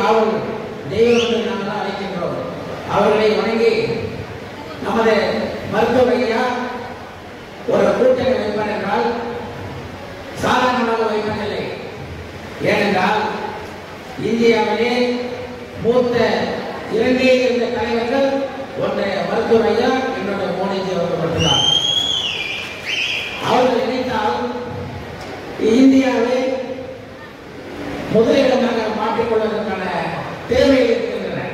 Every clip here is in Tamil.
காவல் தெய்வம் என்று நாங்கள் அழைக்கின்றோம் அவர்களை வணங்கி நமது மருத்துவ ஐயா ஒரு கூட்டணி வைப்பார் என்றால் சாதாரணமாக வைப்பதில்லை ஏனென்றால் இந்தியாவிலே மூத்த இலங்கையில் இருந்த தலைவர்கள் ஒன்றைய மருத்துவர் ஐயா என்னுடைய மோடிஜி அவர்கள் மட்டும்தான் அவர்கள் நினைத்தால் இந்தியாவை முதலிடமாக மாற்றிக்கொள்வதற்கான தேவைகள் இருக்கின்றன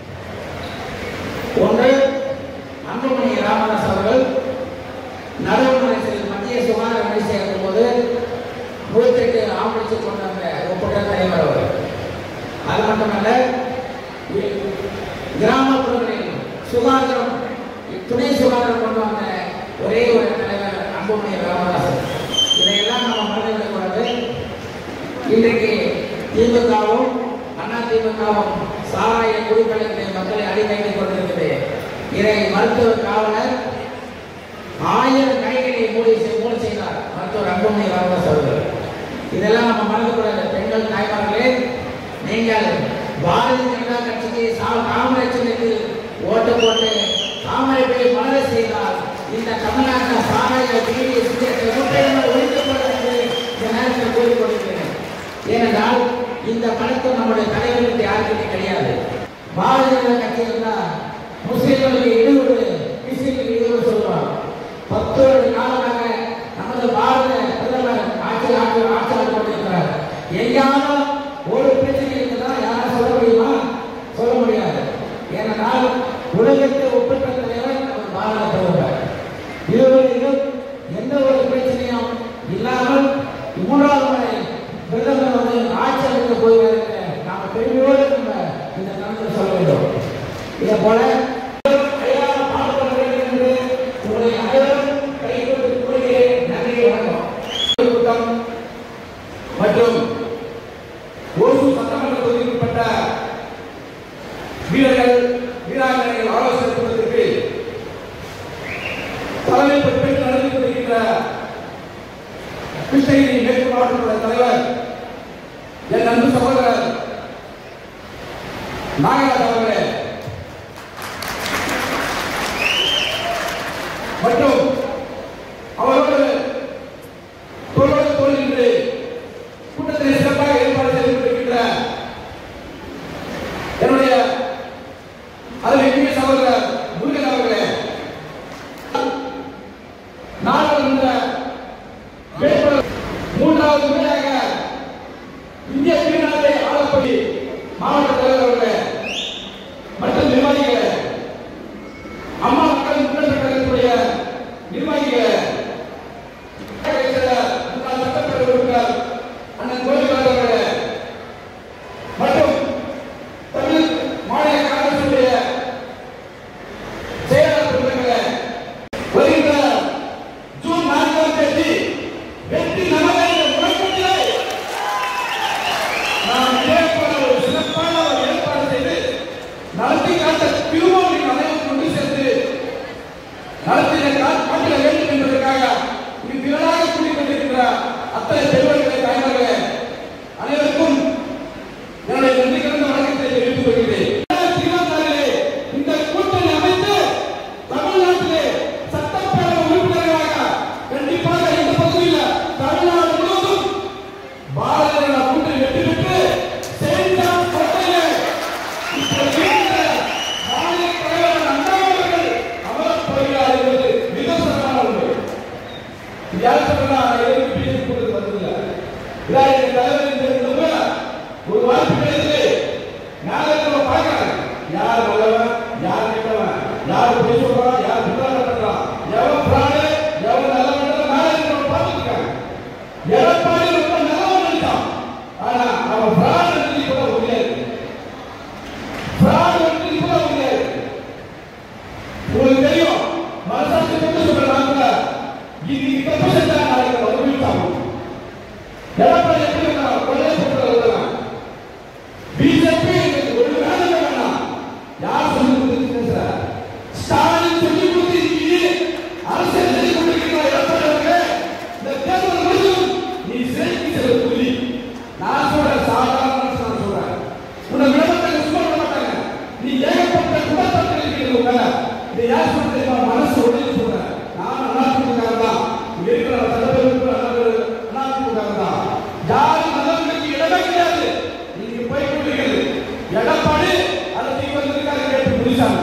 ஒன்று அன்புமணி ராமதாஸ் அவர்கள் நடுவணத்தில் மத்திய சுகாதார அமைச்சர் இருக்கும்போது நூற்றெட்டு ஆம்புலன்ஸ் கொண்டு வந்த ஒப்பற்ற தலைவர் அவர் அது மட்டுமல்ல இ- கிராமப்புறங்களில் சுகாதாரம் துணை சுகாதாரம் கொண்டு வந்த ஒரே ஒரு தலைவர் அன்புமணி ராமதாஸ் இதையெல்லாம் நம்ம மறந்துவிடக்கூடாது இன்றைக்கு திமுகவும் அண்ணா திமுகவும் சாராய குடிப்பழத்தை மக்களை அடிமைத்துக் கொண்டிருக்கிறது இதை மருத்துவ காவலர் ஆயிரம் கைகளை மூடி செய்- மூடி செய்தார் மருத்துவர் அன்புமணி ராமதாஸ் அவர்கள் இதெல்லாம் நம்ம மறந்துக்கூடாது பெண்கள் தாய்மார்களே நீங்கள் பாரதிய ஜனதா கட்சிக்கு சா- காங்கிரஸ் சின்னத்தில் ஓட்டு போட்டு தாமரை போய் மலர செய்தால் இந்த தமிழ்நாட்டு சாராய பீடி சிகரெட்டை முற்றிலும் ஒழிக்கப்படும் என்று இந்த நேரத்தில் கூறிக்கொண்டிருக்கிறேன் ஏனென்றால் இந்த பழக்கம் நம்முடைய தலைவர்களுக்கு யாருக்குமே கிடையாது பாரதிய ஜனதா கட்சி இருந்தால் முஸ்லிம்களுக்கு இடையூறு கிறிஸ்டியனுக்கு இடையூறு சொல்லுவாங்க பத்து வருட காலமாக நமது பாரத பிரதமர் ஆட்சி ஆட்சி ஆட்சியாளர் கொண்டிருக்கிறார் எங்கேயாவது ஒரு பிரச்சனை இருக்குதா யாரும் சொல்ல முடியுமா சொல்ல முடியாது ஏனென்றால் உலகத்தை ஒப்பிட்ட தலைவர் நமது பாரத பிரதமர் இருவரையும் எந்த ஒரு பிரச்சனையும் இல்லாமல் மூன்றாவது முறை பிரதமர் வந்து ஆட்சி அமைக்க போகிறார் நாம பெருமையோடு நம்ம இந்த கணக்கில் சொல்ல வேண்டும் இதே போல ஐயா பாடுபட வேண்டும் என்று உங்களை அனைவரும் கைகொண்டு கூறுகிறேன் நன்றி வணக்கம் கூட்டம் மற்றும் ஓசூ சட்டமன்ற தொகுதிக்குட்பட்ட வீரர்கள் வீராங்கனைகள் ஆலோசனை கூட்டத்திற்கு தலைமை பொறுப்பேற்று நடத்தி கொண்டிருக்கின்ற கிருஷ்ணகிரி மேற்கு மாவட்ட தலைவர் என் அன்பு சகோதரர் நாகராஜ் அவர்களே மற்றும் அவரோடு தோளோடு தோள் நின்று கூட்டத்தினை சிறப்பாக ஏற்பாடு செய்து கொண்டிருக்கின்ற என்னுடைய அருமைக்குரிய சகோதரர் முருகன் அவர்களே நாங்கள் இந்த வேட்பாளர் மூன்றாவது முறையாக இந்திய திருநாட்டை ஆளப்படி மாவட்ட தலைவர் அவர்களே மற்றும் நிர்வாகிகளே அம்மா மக்கள் முன்னேற்ற கழகத்துடைய நிர்வாகிகளே முன்னாள் சட்டப்பேரவை உறுப்பினர் அண்ணன் கோவிந்தராஜ் அவர்களே மற்றும் தமிழ் மாநில காங்கிரசுடைய முனிசாமி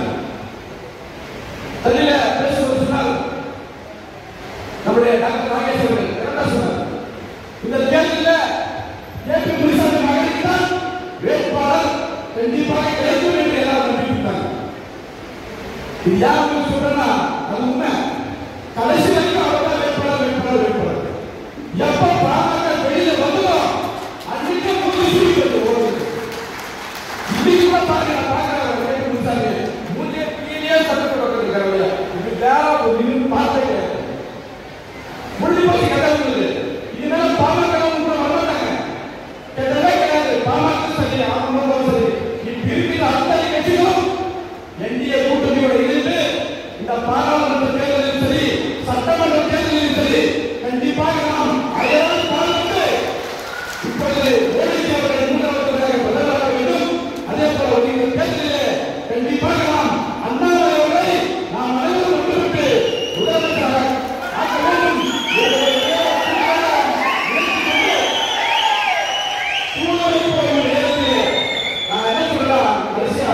அதில் பேசுவது சொன்னால் நம்முடைய டாக்டர் நாகேஷ் அவர்கள் கரெக்டா சொன்னார் இந்த தேர்தலில் ஏபி முனிசாமி மகனுக்கு தான் வேட்பாளர் கண்டிப்பாக கிடைக்கும் என்று எல்லாரும் நம்பிவிட்டாங்க இது யாருக்கு சொல்றேன்னா அது உண்மை கடைசி வரைக்கும் அவர் தான் வேட்பாளர் வேட்பாளர் வேட்பாளர் எப்ப பாமக வெளியில வந்ததோ அன்னைக்கு மூஞ்சி சுருக்கிறது ஓடுது இன்னைக்கு கூட பாருங்க நான் பார்க்கிறேன் வேட்பு முனிசாமி மூஞ்சிய கீழே சட்டப்பட்டு உட்காந்துருக்காங்க இது வேற ஒரு நின்று பார்த்தே கிடையாது முடிஞ்சு போச்சு கதை இருந்தது இதனால பாமக கூட வரமாட்டாங்க கிட்டவே கிடையாது பாமக சரி ஆரம்பம் சரி இப்ப இருக்கிற அத்தனை கட்சிகளும் என்டிஏ கூட்டணியோட இணைந்து இந்த பாராளுமன்ற தேர்தலில் சரி சட்டமன்ற தேர்தலில் சரி கண்டிப்பாக நாம் அயரால் பாடுபட்டு இப்பொழுது மோடிஜி அவர்கள் மூன்றாவது பிரதமராக வேண்டும் அதே போல இந்த தேர்தலிலே கண்டிப்பாக நாம் அண்ணாமலை அவர்களை நாம் அனைவரும் ஒன்றுவிட்டு முதலமைச்சராக ஆக்க வேண்டும் சூழ்நிலை போகிற நேரத்திலே நான் என்ன சொல்றேன் கடைசியா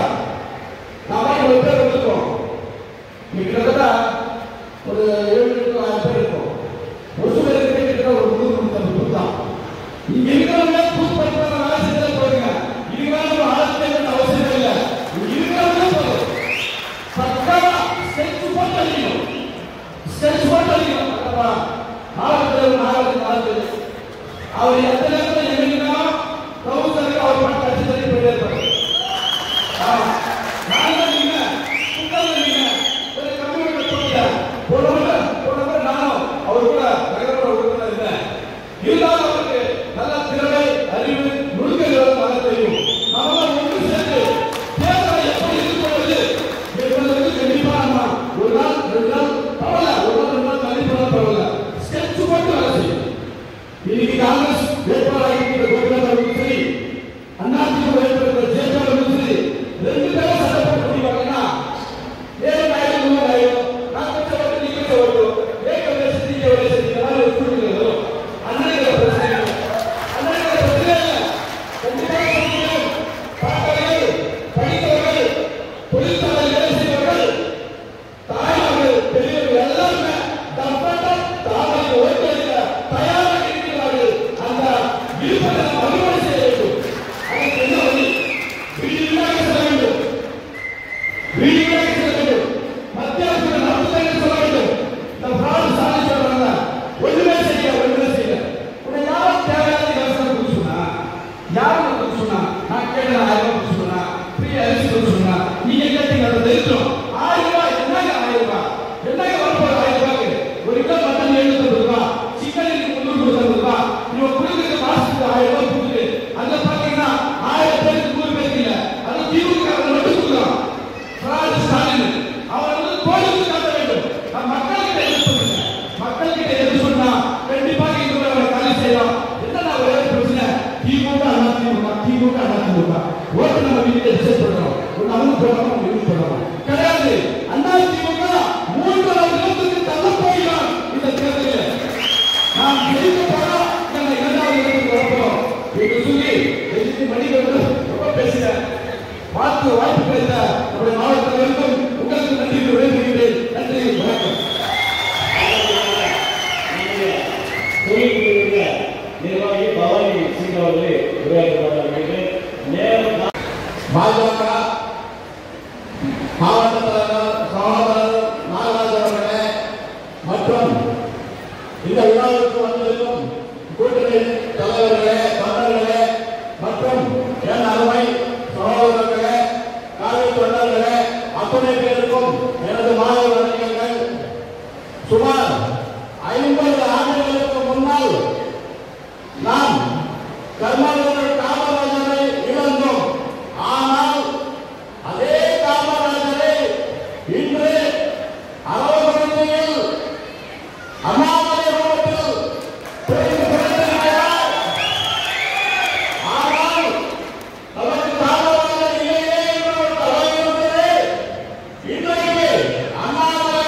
நாம ஒரு பேர் வந்திருக்கோம் இன்னைக்கு கிட்டத்தட்ட ஒரு ஏழு டு ஆறு பேர் இருக்கோம் ஒரு சில பேருக்கு கிட்ட ஒரு நூறு நூற்றம்பது பேர் தான் இங்க இருக்கிறவங்க புது பரிமாணம் வேலை செஞ்சா போதுங்க இதுதான் நம்ம ஆலோசனை பண்ண அவசியம் இல்லை இங்க இருக்கிறவங்க போதும் பக்காவா ஸ்கெட்ச் போட்டு அடிக்கணும் ஸ்கெட்ச் போட்டு அடிக்கணும் பக்காவா நாலாவது நாலாவது நாலாவது அவர் எந்த நேரத்தில் எங்கன்னா ப்ரௌசருக்கு அவர் பாட்டு அடிச்சு தள்ளி போயிட்டே இருப்பாரு ஆமா. நானும் நீங்க, உட்கார்ந்து நீங்க, ஒரு கம்ப்யூட்டர் போட்டீங்க. போன முறை, போன முறை நானும் அவர் கூட நகரப்புற உறுப்பினர் இருந்தேன். இருந்தாலும் அவருக்கு நல்ல திறமை, அறிவு, நுணுக்கங்கள் நல்லா தெரியும். நாமெல்லாம் ஒன்று சேர்ந்து தேர்தலை எப்படி எதிர்கொள்வது என்பதற்கு கண்டிப்பா நம்ம ஒரு நாள், ரெண்டு நாள், பரவாயில்ல, ஒரு நாள், ரெண்டு நாள் தள்ளி போனா பரவாயில்ல. sketch போட்டு வேலை செய்யும். இன்னைக்கு காங்கிரஸ் வேட்பாளராக இருக்கிற கோபிநாத் அவர்களும் சரி அதிமுக வேட்பாளர் ஜெயலலிதா அவர்களும் சரி ரெண்டு பேரும் சட்டப்பட்டு முடிவாங்கன்னா நேரம் ஆயிரம் நூறு ஆயிரம் நான் கொஞ்சம் ஓட்டு நீ கொஞ்சம் ஓட்டு ஏக வயசு நீங்க வயசு இந்த மாதிரி ஒரு சூழ்நிலை வரும் அன்னைக்கு பிரச்சனை இல்லை அன்னைக்கு பிரச்சனை இல்லை கண்டிப்பாக சொல்கிறேன். பார்த்தவர்கள் படித்தவர்கள் தொழிற்சாலை வேலை செய்பவர்கள் தாய்மார்கள் பெரியவர்கள் எல்லாருமே தப்பட்ட தாமரை ஓட்டலில் தயாராக இருக்கிறார்கள் அந்த விருப்பத்தை மறுமொழி செய்ய வேண்டும் அதற்கு என்ன வழி வீடுகளாக செல்ல வேண்டும் வீடுகளாக செல்ல வேண்டும் மத்திய அரசு நடத்துதல் சொல்ல வேண்டும் இந்த fraud சாதி சொல்றாங்க ஒண்ணுமே செய்ய ஒண்ணுமே செய்ய உன்னை யாரும் தேவையான யோசனை கொடுத்து சொன்னா யாரும் கொடுத்து சொன்னா நான் கேட்டேன் ஆயிரம் ரூபாய் கொடுத்து சொன்னா ஃப்ரீ அரிசி கொடுத்து சொன்னா நீங்க கேட்டீங்க அதை தெரிஞ்சோம் ஆயிரம் ரூபாய் என்னங்க ஆயிரம் ரூபாய் என்னங்க வரப்போற ஆயிரம் ரூபாய்க்கு ஒரு கிலோ மட்டன் எழுநூத்தி ரூபாய் சிக்கனுக்கு முன்னூறு கொடுத்தது ரூபாய் இவன் குடிக்கிற மாசத்துக்கு ஆயிரம் ரூபாய் கொடுத்துட்டு அங்க பாத்தீங்கன்னா ஆயிரம் பேருக்கு நூறு பேருக்கு இல்ல அது திமுக மட்டும் கொடுக்குறான் ஃப்ராட் ஸ்டாலின் அவன் வந்து கோயிலுக்கு காட்ட வேண்டும் நான் மக்கள்கிட்ட எதிர்ப்பு சொல்லுங்க மக்கள்கிட்ட எதிர்ப்பு சொன்னா கண்டிப்பாக இந்த முறை அவரை காலி செய்யலாம் என்ன ஒரே ஒரு பிரச்சனை திமுக அண்ணா திமுக திமுக அண்ணா திமுக ஓட்டு நம்ம வீட்டுல டிசைட் பண்றோம் ஒன்னு அவங்க போடுறோம் ஒன்னு இவங்க போடுறோம் கிடையாது அண்ணா திமுக மூன்றாவது இடத்துக்கு தள்ள போகிறான் இந்த தேர்தலில் நாம் ஜெயிக்க போறோம் நம்ம இரண்டாவது இடத்துக்கு வரப்போறோம் என்று சொல்லி எதிர்த்து மணிகள் ரொம்ப பேசினேன் பார்த்து வாய்ப்பு கிடைத்த நம்முடைய மாவட்டத்திலிருந்தும் உங்களுக்கு நன்றி விடைபெறுகிறேன் நன்றி வணக்கம் தொழில்துறையுடைய நிர்வாகி பவானி சிங் அவர்களே உரையாற்றப்பட்டார்கள் நேரம் பாஜக மாவட்ட தலைவர் சகோதரர் நாகராஜ் அவர்களே மற்றும் இந்த விழாவிற்கு வந்திருக்கும் கூட்டணி தலைவர்களே தொண்டர்களே மற்றும் என் அருமை சகோதரர்களே காலை தொண்டர்களே அத்தனை பேருக்கும் எனது மாலை வணக்கங்கள் சுமார் ஐம்பது ஆண்டுகளுக்கு முன்னால் நாம் கர்மவீரர் காமராஜரை இழந்தோம் ஆனால் அதே காமராஜரை இன்று அரவக்குறிச்சியில் அண்ணாமலை ரோட்டில் பிறந்து பிறந்திருக்கிறார் ஆனால் நமக்கு காமராஜர் இல்லையே என்ற ஒரு தவறு இருந்தது இன்றைக்கு அண்ணாமலை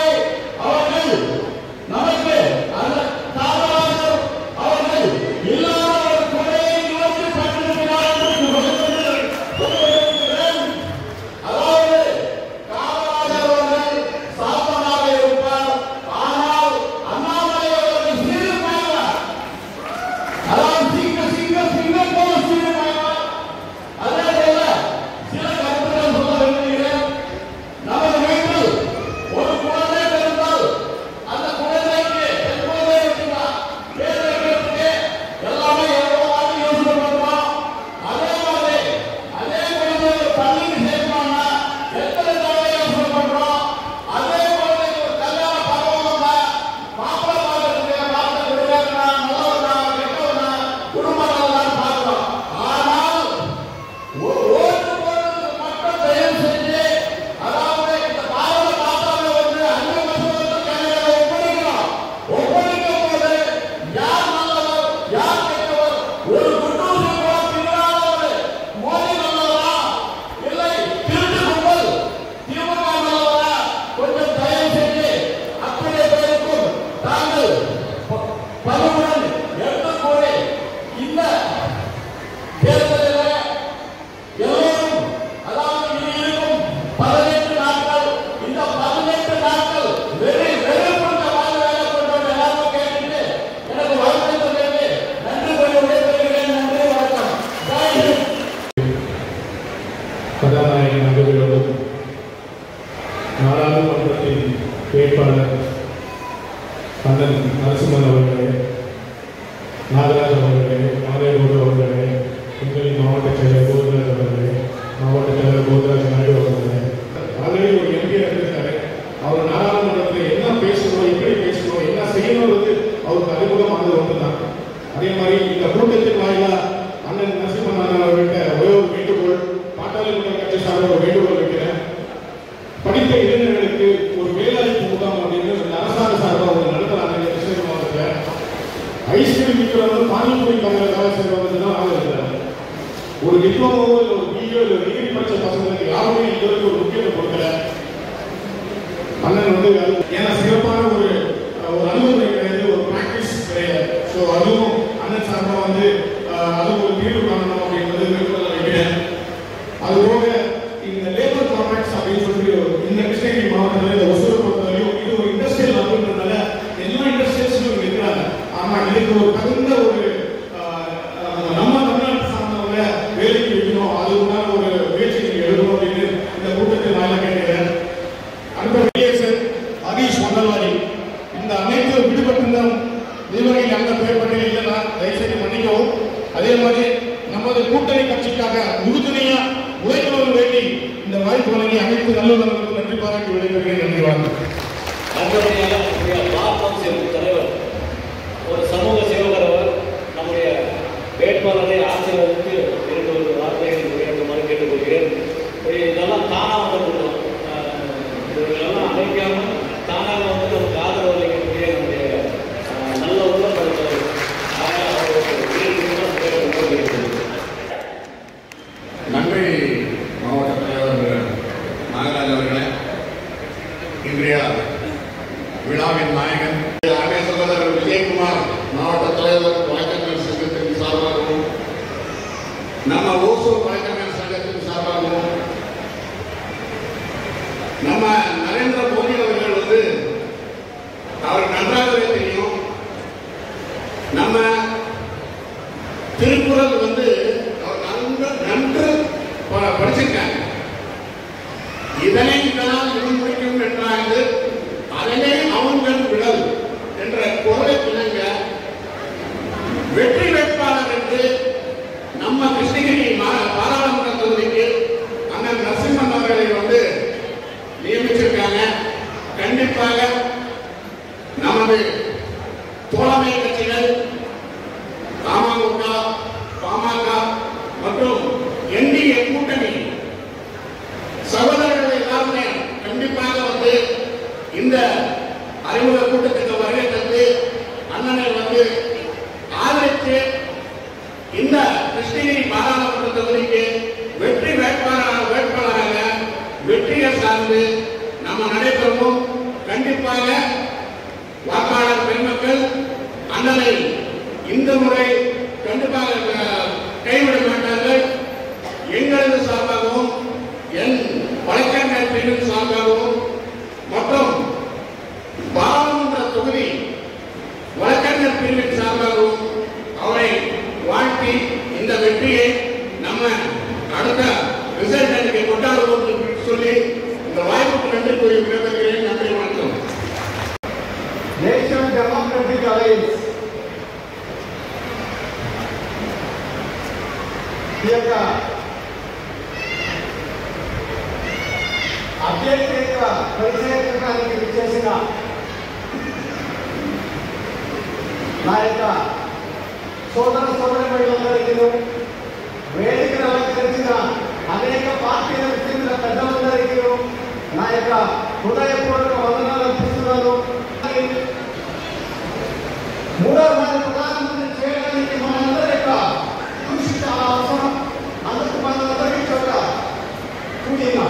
கதாநாயகன் நம்பர்களோடும் நாடாளுமன்றத்தின் வேட்பாளர் அண்ணன் நரசிம்மன் அவர்களே நாகராஜ் அவர்களே மாதேகவுடு அவர்களே எங்களின் மாவட்ட செயலர் கோவிந்தராஜ் அவர்களே மாவட்ட செயலர் கோவிந்தராஜ் நாயுடு அவர்களே ஆல்ரெடி ஒரு எம்பி இருந்திருக்காரு அவர் நாடாளுமன்றத்தில் என்ன பேசணும் எப்படி பேசணும் என்ன செய்யணும்ன்றது அவருக்கு அறிமுகமானது ஒன்று தான் அதே மாதிரி இந்த கூட்டத்தின் வாயிலா அண்ணன் நரசிம்மன் அண்ணன் அவர்கிட்ட ஒரே ஒரு வேண்டுகோள் பாட்டாளி மக்கள் கட்சி சார்பில் ஒரு வேண்டுகோள் வைக்கிறேன் படித்த இளைஞர்களுக்கு ஒரு வேலைவாய்ப்பு முகாம் அப்படின்னு இந்த அரசாங்க சார்பாக ஒரு நடத்துறாங்க இந்த கிருஷ்ணகிரி மாவட்டத்தில் ஐஸ்கிரீம் விற்கிறவங்க பானிபூரி கடையில் வேலை செய்கிறவங்க தான் ஆள் இருக்கிறாங்க ஒரு டிப்ளமோவோ இல்லை ஒரு பிஏ இல்லை டிகிரி படிச்ச பசங்களுக்கு யாருமே இதுவரைக்கும் ஒரு முக்கியத்துவம் கொடுக்கல அண்ணன் வந்து அது ஏன்னா சிறப்பான ஒரு ஒரு அனுபவம் கிடையாது ஒரு பிராக்டிஸ் கிடையாது ஸோ அதுவும் அண்ணன் சார்பாக வந்து அஹ், அதுவும் ஒரு தீர்வு காணணும் அப்படின்றது விருப்பத்தில் வைக்கிறேன் அது போக இந்த லேபர் கான்ட்ராக்ட்ஸ் அப்படின்னு சொல்லி ஒரு- இந்த கிருஷ்ணகிரி மாவட்டத்தில் இந்த ஒசூரை பொறுத்தவரையும் இது ஒரு இண்டஸ்ட்ரியல் அப்படின்றதுனால எல்லா இண்டஸ்ட்ரியல்ஸும் இங்க இருக்கிறாங்க ஆனா இதுக்கு ஒரு தகுந்த ஒரு ஆஹ், ஆஹ், நம்ம தமிழ்நாட்டு சார்ந்தவங்க வேலைக்கு வைக்கணும் அது உண்டான ஒரு முயற்சி நீங்க எடுக்கணும் அப்படின்னு இந்த கூட்டத்தில் நான் கேட்கிறேன் அடுத்த விஜயசன் ஹரீஷ் மண்டல்வாடி இந்த அமைப்பு விடுபட்டிருந்த நிர்வாகிகள் அந்த பேர் பட்டியலில் இல்லைன்னா தயவுசெய்து மன்னிக்கவும் அதே மாதிரி நமது கூட்டணி கட்சிக்காக உறுதுணையா உழைக்கணும் வேண்டி இந்த வாய்ப்பு வழங்கி அனைத்து நல்லுறவுகளுக்கு நன்றி பாராட்டி விடைபெறுகிறேன் நன்றி வணக்கம் அடுத்தபடியாக நம்முடைய பாரதம் சேர்க்கும் தலைவர் ஒரு சமூக சேவகர் அவர் நம்முடைய வேட்பாளரை ஆசீர்வதித்து இரண்டு ஒரு வார்த்தைகள் உரையாற்றுமாறு கேட்டுக்கொள்கிறேன் இதெல்லாம் தானாக வந்து கொடுக்கும் இதெல்லாம் அழைக்காமல் தானாக வந்து நமக்கு ஆதரவு அளிக்கக்கூடிய நம்முடைய அஹ், நல்ல உள்ள படித்தவர் ஆக அவருக்கு இரண்டு கேட்டுக்கொள்கிறேன் நன்றி மாவட்ட தலைவர் நாகராஜ் அவர்களே இன்றைய விழாவின் நாயகன் அருமை சகோதரர் விஜயகுமார் மாவட்ட தலைவர் வழக்கறிஞர் சங்கத்தின் சார்பாகவும் நம்ம ஓசூர் வழக்கறிஞர் சங்கத்தின் சார்பாகவும் நம்ம நரேந்திர மோடி அவர்கள் வந்து அவர் நன்றாகவே தெரியும் நம்ம திருக்குறள் வந்து அவர் நன்கு நன்று ப- படிச்சிருக்காங்க இதனை இதனால் இவன் முடிக்கும் என்றாங்க அதனை அவன்கள் விடல் என்ற குரலை பிணங்க வெற்றி வேட்பாளர் என்று நம்ம கிருஷ்ணகிரி மா- பாராளுமன்ற தொகுதிக்கு அண்ணன் நரசிம்மன் அவர்களை வந்து நியமிச்சிருக்காங்க கண்டிப்பாக நமது தோழமை கட்சிகள் அமமுக பாமக மற்றும் என்டிஏ கூட்டணி சகோதரர்கள் எல்லாருமே கண்டிப்பாக வந்து இந்த அறிமுக கூட்டத்துக்கு வருகை தந்து அண்ணனை வந்து ஆதரித்து இந்த கிருஷ்ணகிரி பாராளுமன்ற தொகுதிக்கு வெற்றி வேட்பாளர் வேட்பாளராக வெற்றியை சார்ந்து நம்ம நடைபெறுவோம் கண்டிப்பாக வாக்காளர் பெருமக்கள் அண்ணனை இந்த முறை கண்டிப்பாக அஹ், கைவிட மாட்டார்கள் எங்களது சார்பாகவும் என் வழக்கறிஞர் பிரிவின் சார்பாகவும் மற்றும் பாராளுமன்ற தொகுதி வழக்கறிஞர் பிரிவின் சார்பாகவும் அவரை வாழ்த்தி இந்த வெற்றியை நம்ம அடுத்த ரிசல்ட் அன்றைக்கு கொண்டாடுவோம் என்று சொல்லி இந்த வாய்ப்புக்கு நன்றி கூறி விடைபெறுகிறேன் நன்றி வணக்கம் National Democratic Alliance ఈ యొక్క అభ్యర్థిక పరిచయించడానికి విచ్చేసిన నా యొక్క సోదర సోదరి మహిళలందరికీ వేదికను అలంకరించిన అనేక పార్టీలకు చెందిన పెద్దలందరికీ నా యొక్క హృదయపూర్వక వందనాలు అర్పిస్తున్నాను మూడోసారి ప్రధానమంత్రి చేయడానికి మనందరి యొక్క కృషి చాలా అవసరం అందుకు మనందరికీ చోట కూడినాం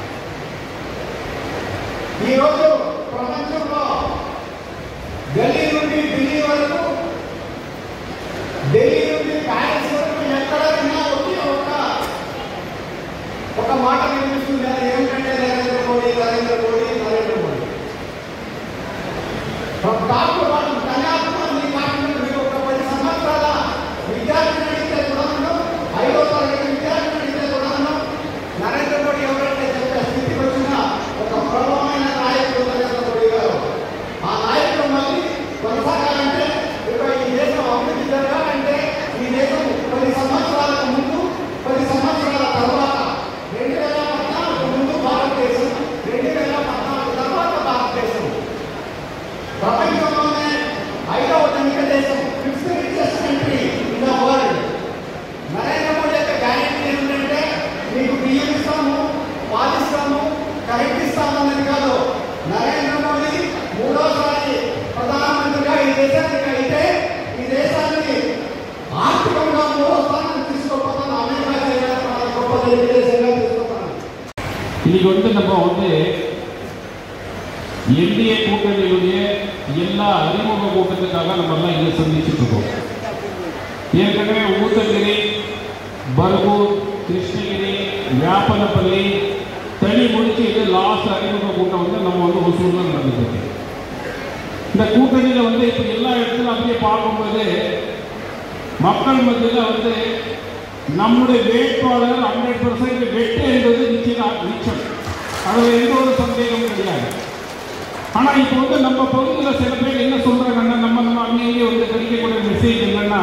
ఈరోజు ప్రపంచంలో ఢిల్లీ నుండి ఢిల్లీ వరకు ఢిల్లీ నుండి ప్యారిస్ వరకు ఎక్కడ విన్నా ఒకే ఒక ఒక మాట వినిపిస్తుంది అది ఏమిటంటే నరేంద్ర మోడీ నరేంద్ర మోడీ నరేంద్ర మోడీ ఒక డాక్టర్ వాళ్ళు కన్యాకుమారి కాకుండా మీరు ఒక పది సంవత్సరాల విద్యార్థిని అడిగితే కూడా ఐదో తరగతి విద్యార్థిని అడిగితే కూడా నరేంద్ర இன்னைக்கு வந்து நம்ம வந்து என்டிஏ கூட்டணியுடைய எல்லா அறிமுக கூட்டத்துக்காக நம்ம எல்லாம் இங்கே சந்திச்சுட்டு இருக்கோம் ஏற்கனவே ஊத்தகிரி பர்கூர் கிருஷ்ணகிரி வியாபனப்பள்ளி தனி முடிச்சு இது லாஸ்ட் அறிமுக கூட்டம் வந்து நம்ம வந்து ஒசூர்ல நடந்துருக்கு இந்த கூட்டணியில வந்து இப்போ எல்லா இடத்துலையும் அப்படியே பார்க்கும்போது மக்கள் மத்தியில் வந்து நம்முடைய வேட்பாளர் ஹண்ட்ரட் பர்சன்ட் வெற்றி என்பது நிச்சயம் நிச்சயம் அதில் எந்த ஒரு சந்தேகமும் கிடையாது ஆனா இப்போ வந்து நம்ம பகுதியில் சில பேர் என்ன சொல்றாங்கன்னா நம்ம நம்ம அங்கேயே வந்து கிடைக்கக்கூடிய மெசேஜ் என்னன்னா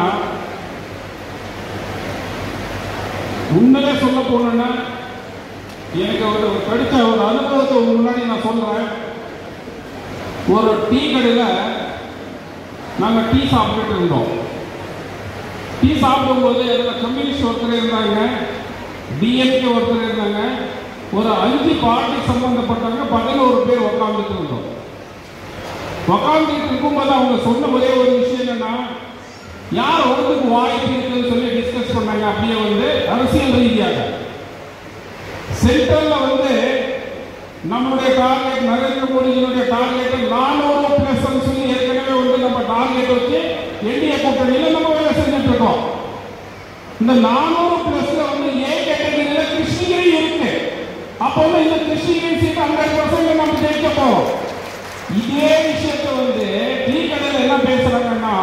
உண்மையிலே சொல்ல போனோம்னா எனக்கு ஒரு ஒரு படித்த ஒரு அனுபவத்தை உங்க முன்னாடி நான் சொல்றேன் ஒரு டீ கடையில் நாங்கள் டீ சாப்பிட்டுட்டு இருந்தோம் டீ சாப்பிடும்போது அதில் கம்யூனிஸ்ட் ஒருத்தர் இருந்தாங்க டிஎம்கே ஒருத்தர் இருந்தாங்க ஒரு அஞ்சு பார்ட்டி சம்பந்தப்பட்டவங்க பதினோரு பேர் உட்காந்துட்டு இருந்தோம் உட்காந்துட்டு இருக்கும்போது அவங்க சொன்ன ஒரே ஒரு விஷயம் என்னன்னா யார் ஒருத்துக்கு வாய்ப்பு இருக்குன்னு சொல்லி டிஸ்கஸ் பண்ணாங்க அப்படியே வந்து அரசியல் ரீதியாக சென்ட்ரல்ல வந்து நம்முடைய டார்கெட் நரேந்திர மோடியினுடைய டார்கெட் நானூறு பிளஸ் சொல்லி ஏற்கனவே வந்து நம்ம டார்கெட் வச்சு என்டிஏ கூட்டணியில நம்ம வேலை செஞ்சுட்டு இருக்கோம் இந்த நானூறு பிளஸ்ல வந்து ஏ கேட்டகரியில கிருஷ்ணகிரி இருக்கு அப்போ வந்து இந்த கிருஷ்ணகிரி சீட் ஹண்ட்ரட் பர்சன்ட் நம்ம ஜெயிக்க போறோம் இதே விஷயத்தை வந்து டீ கடையில் என்ன பேசுறாங்கன்னா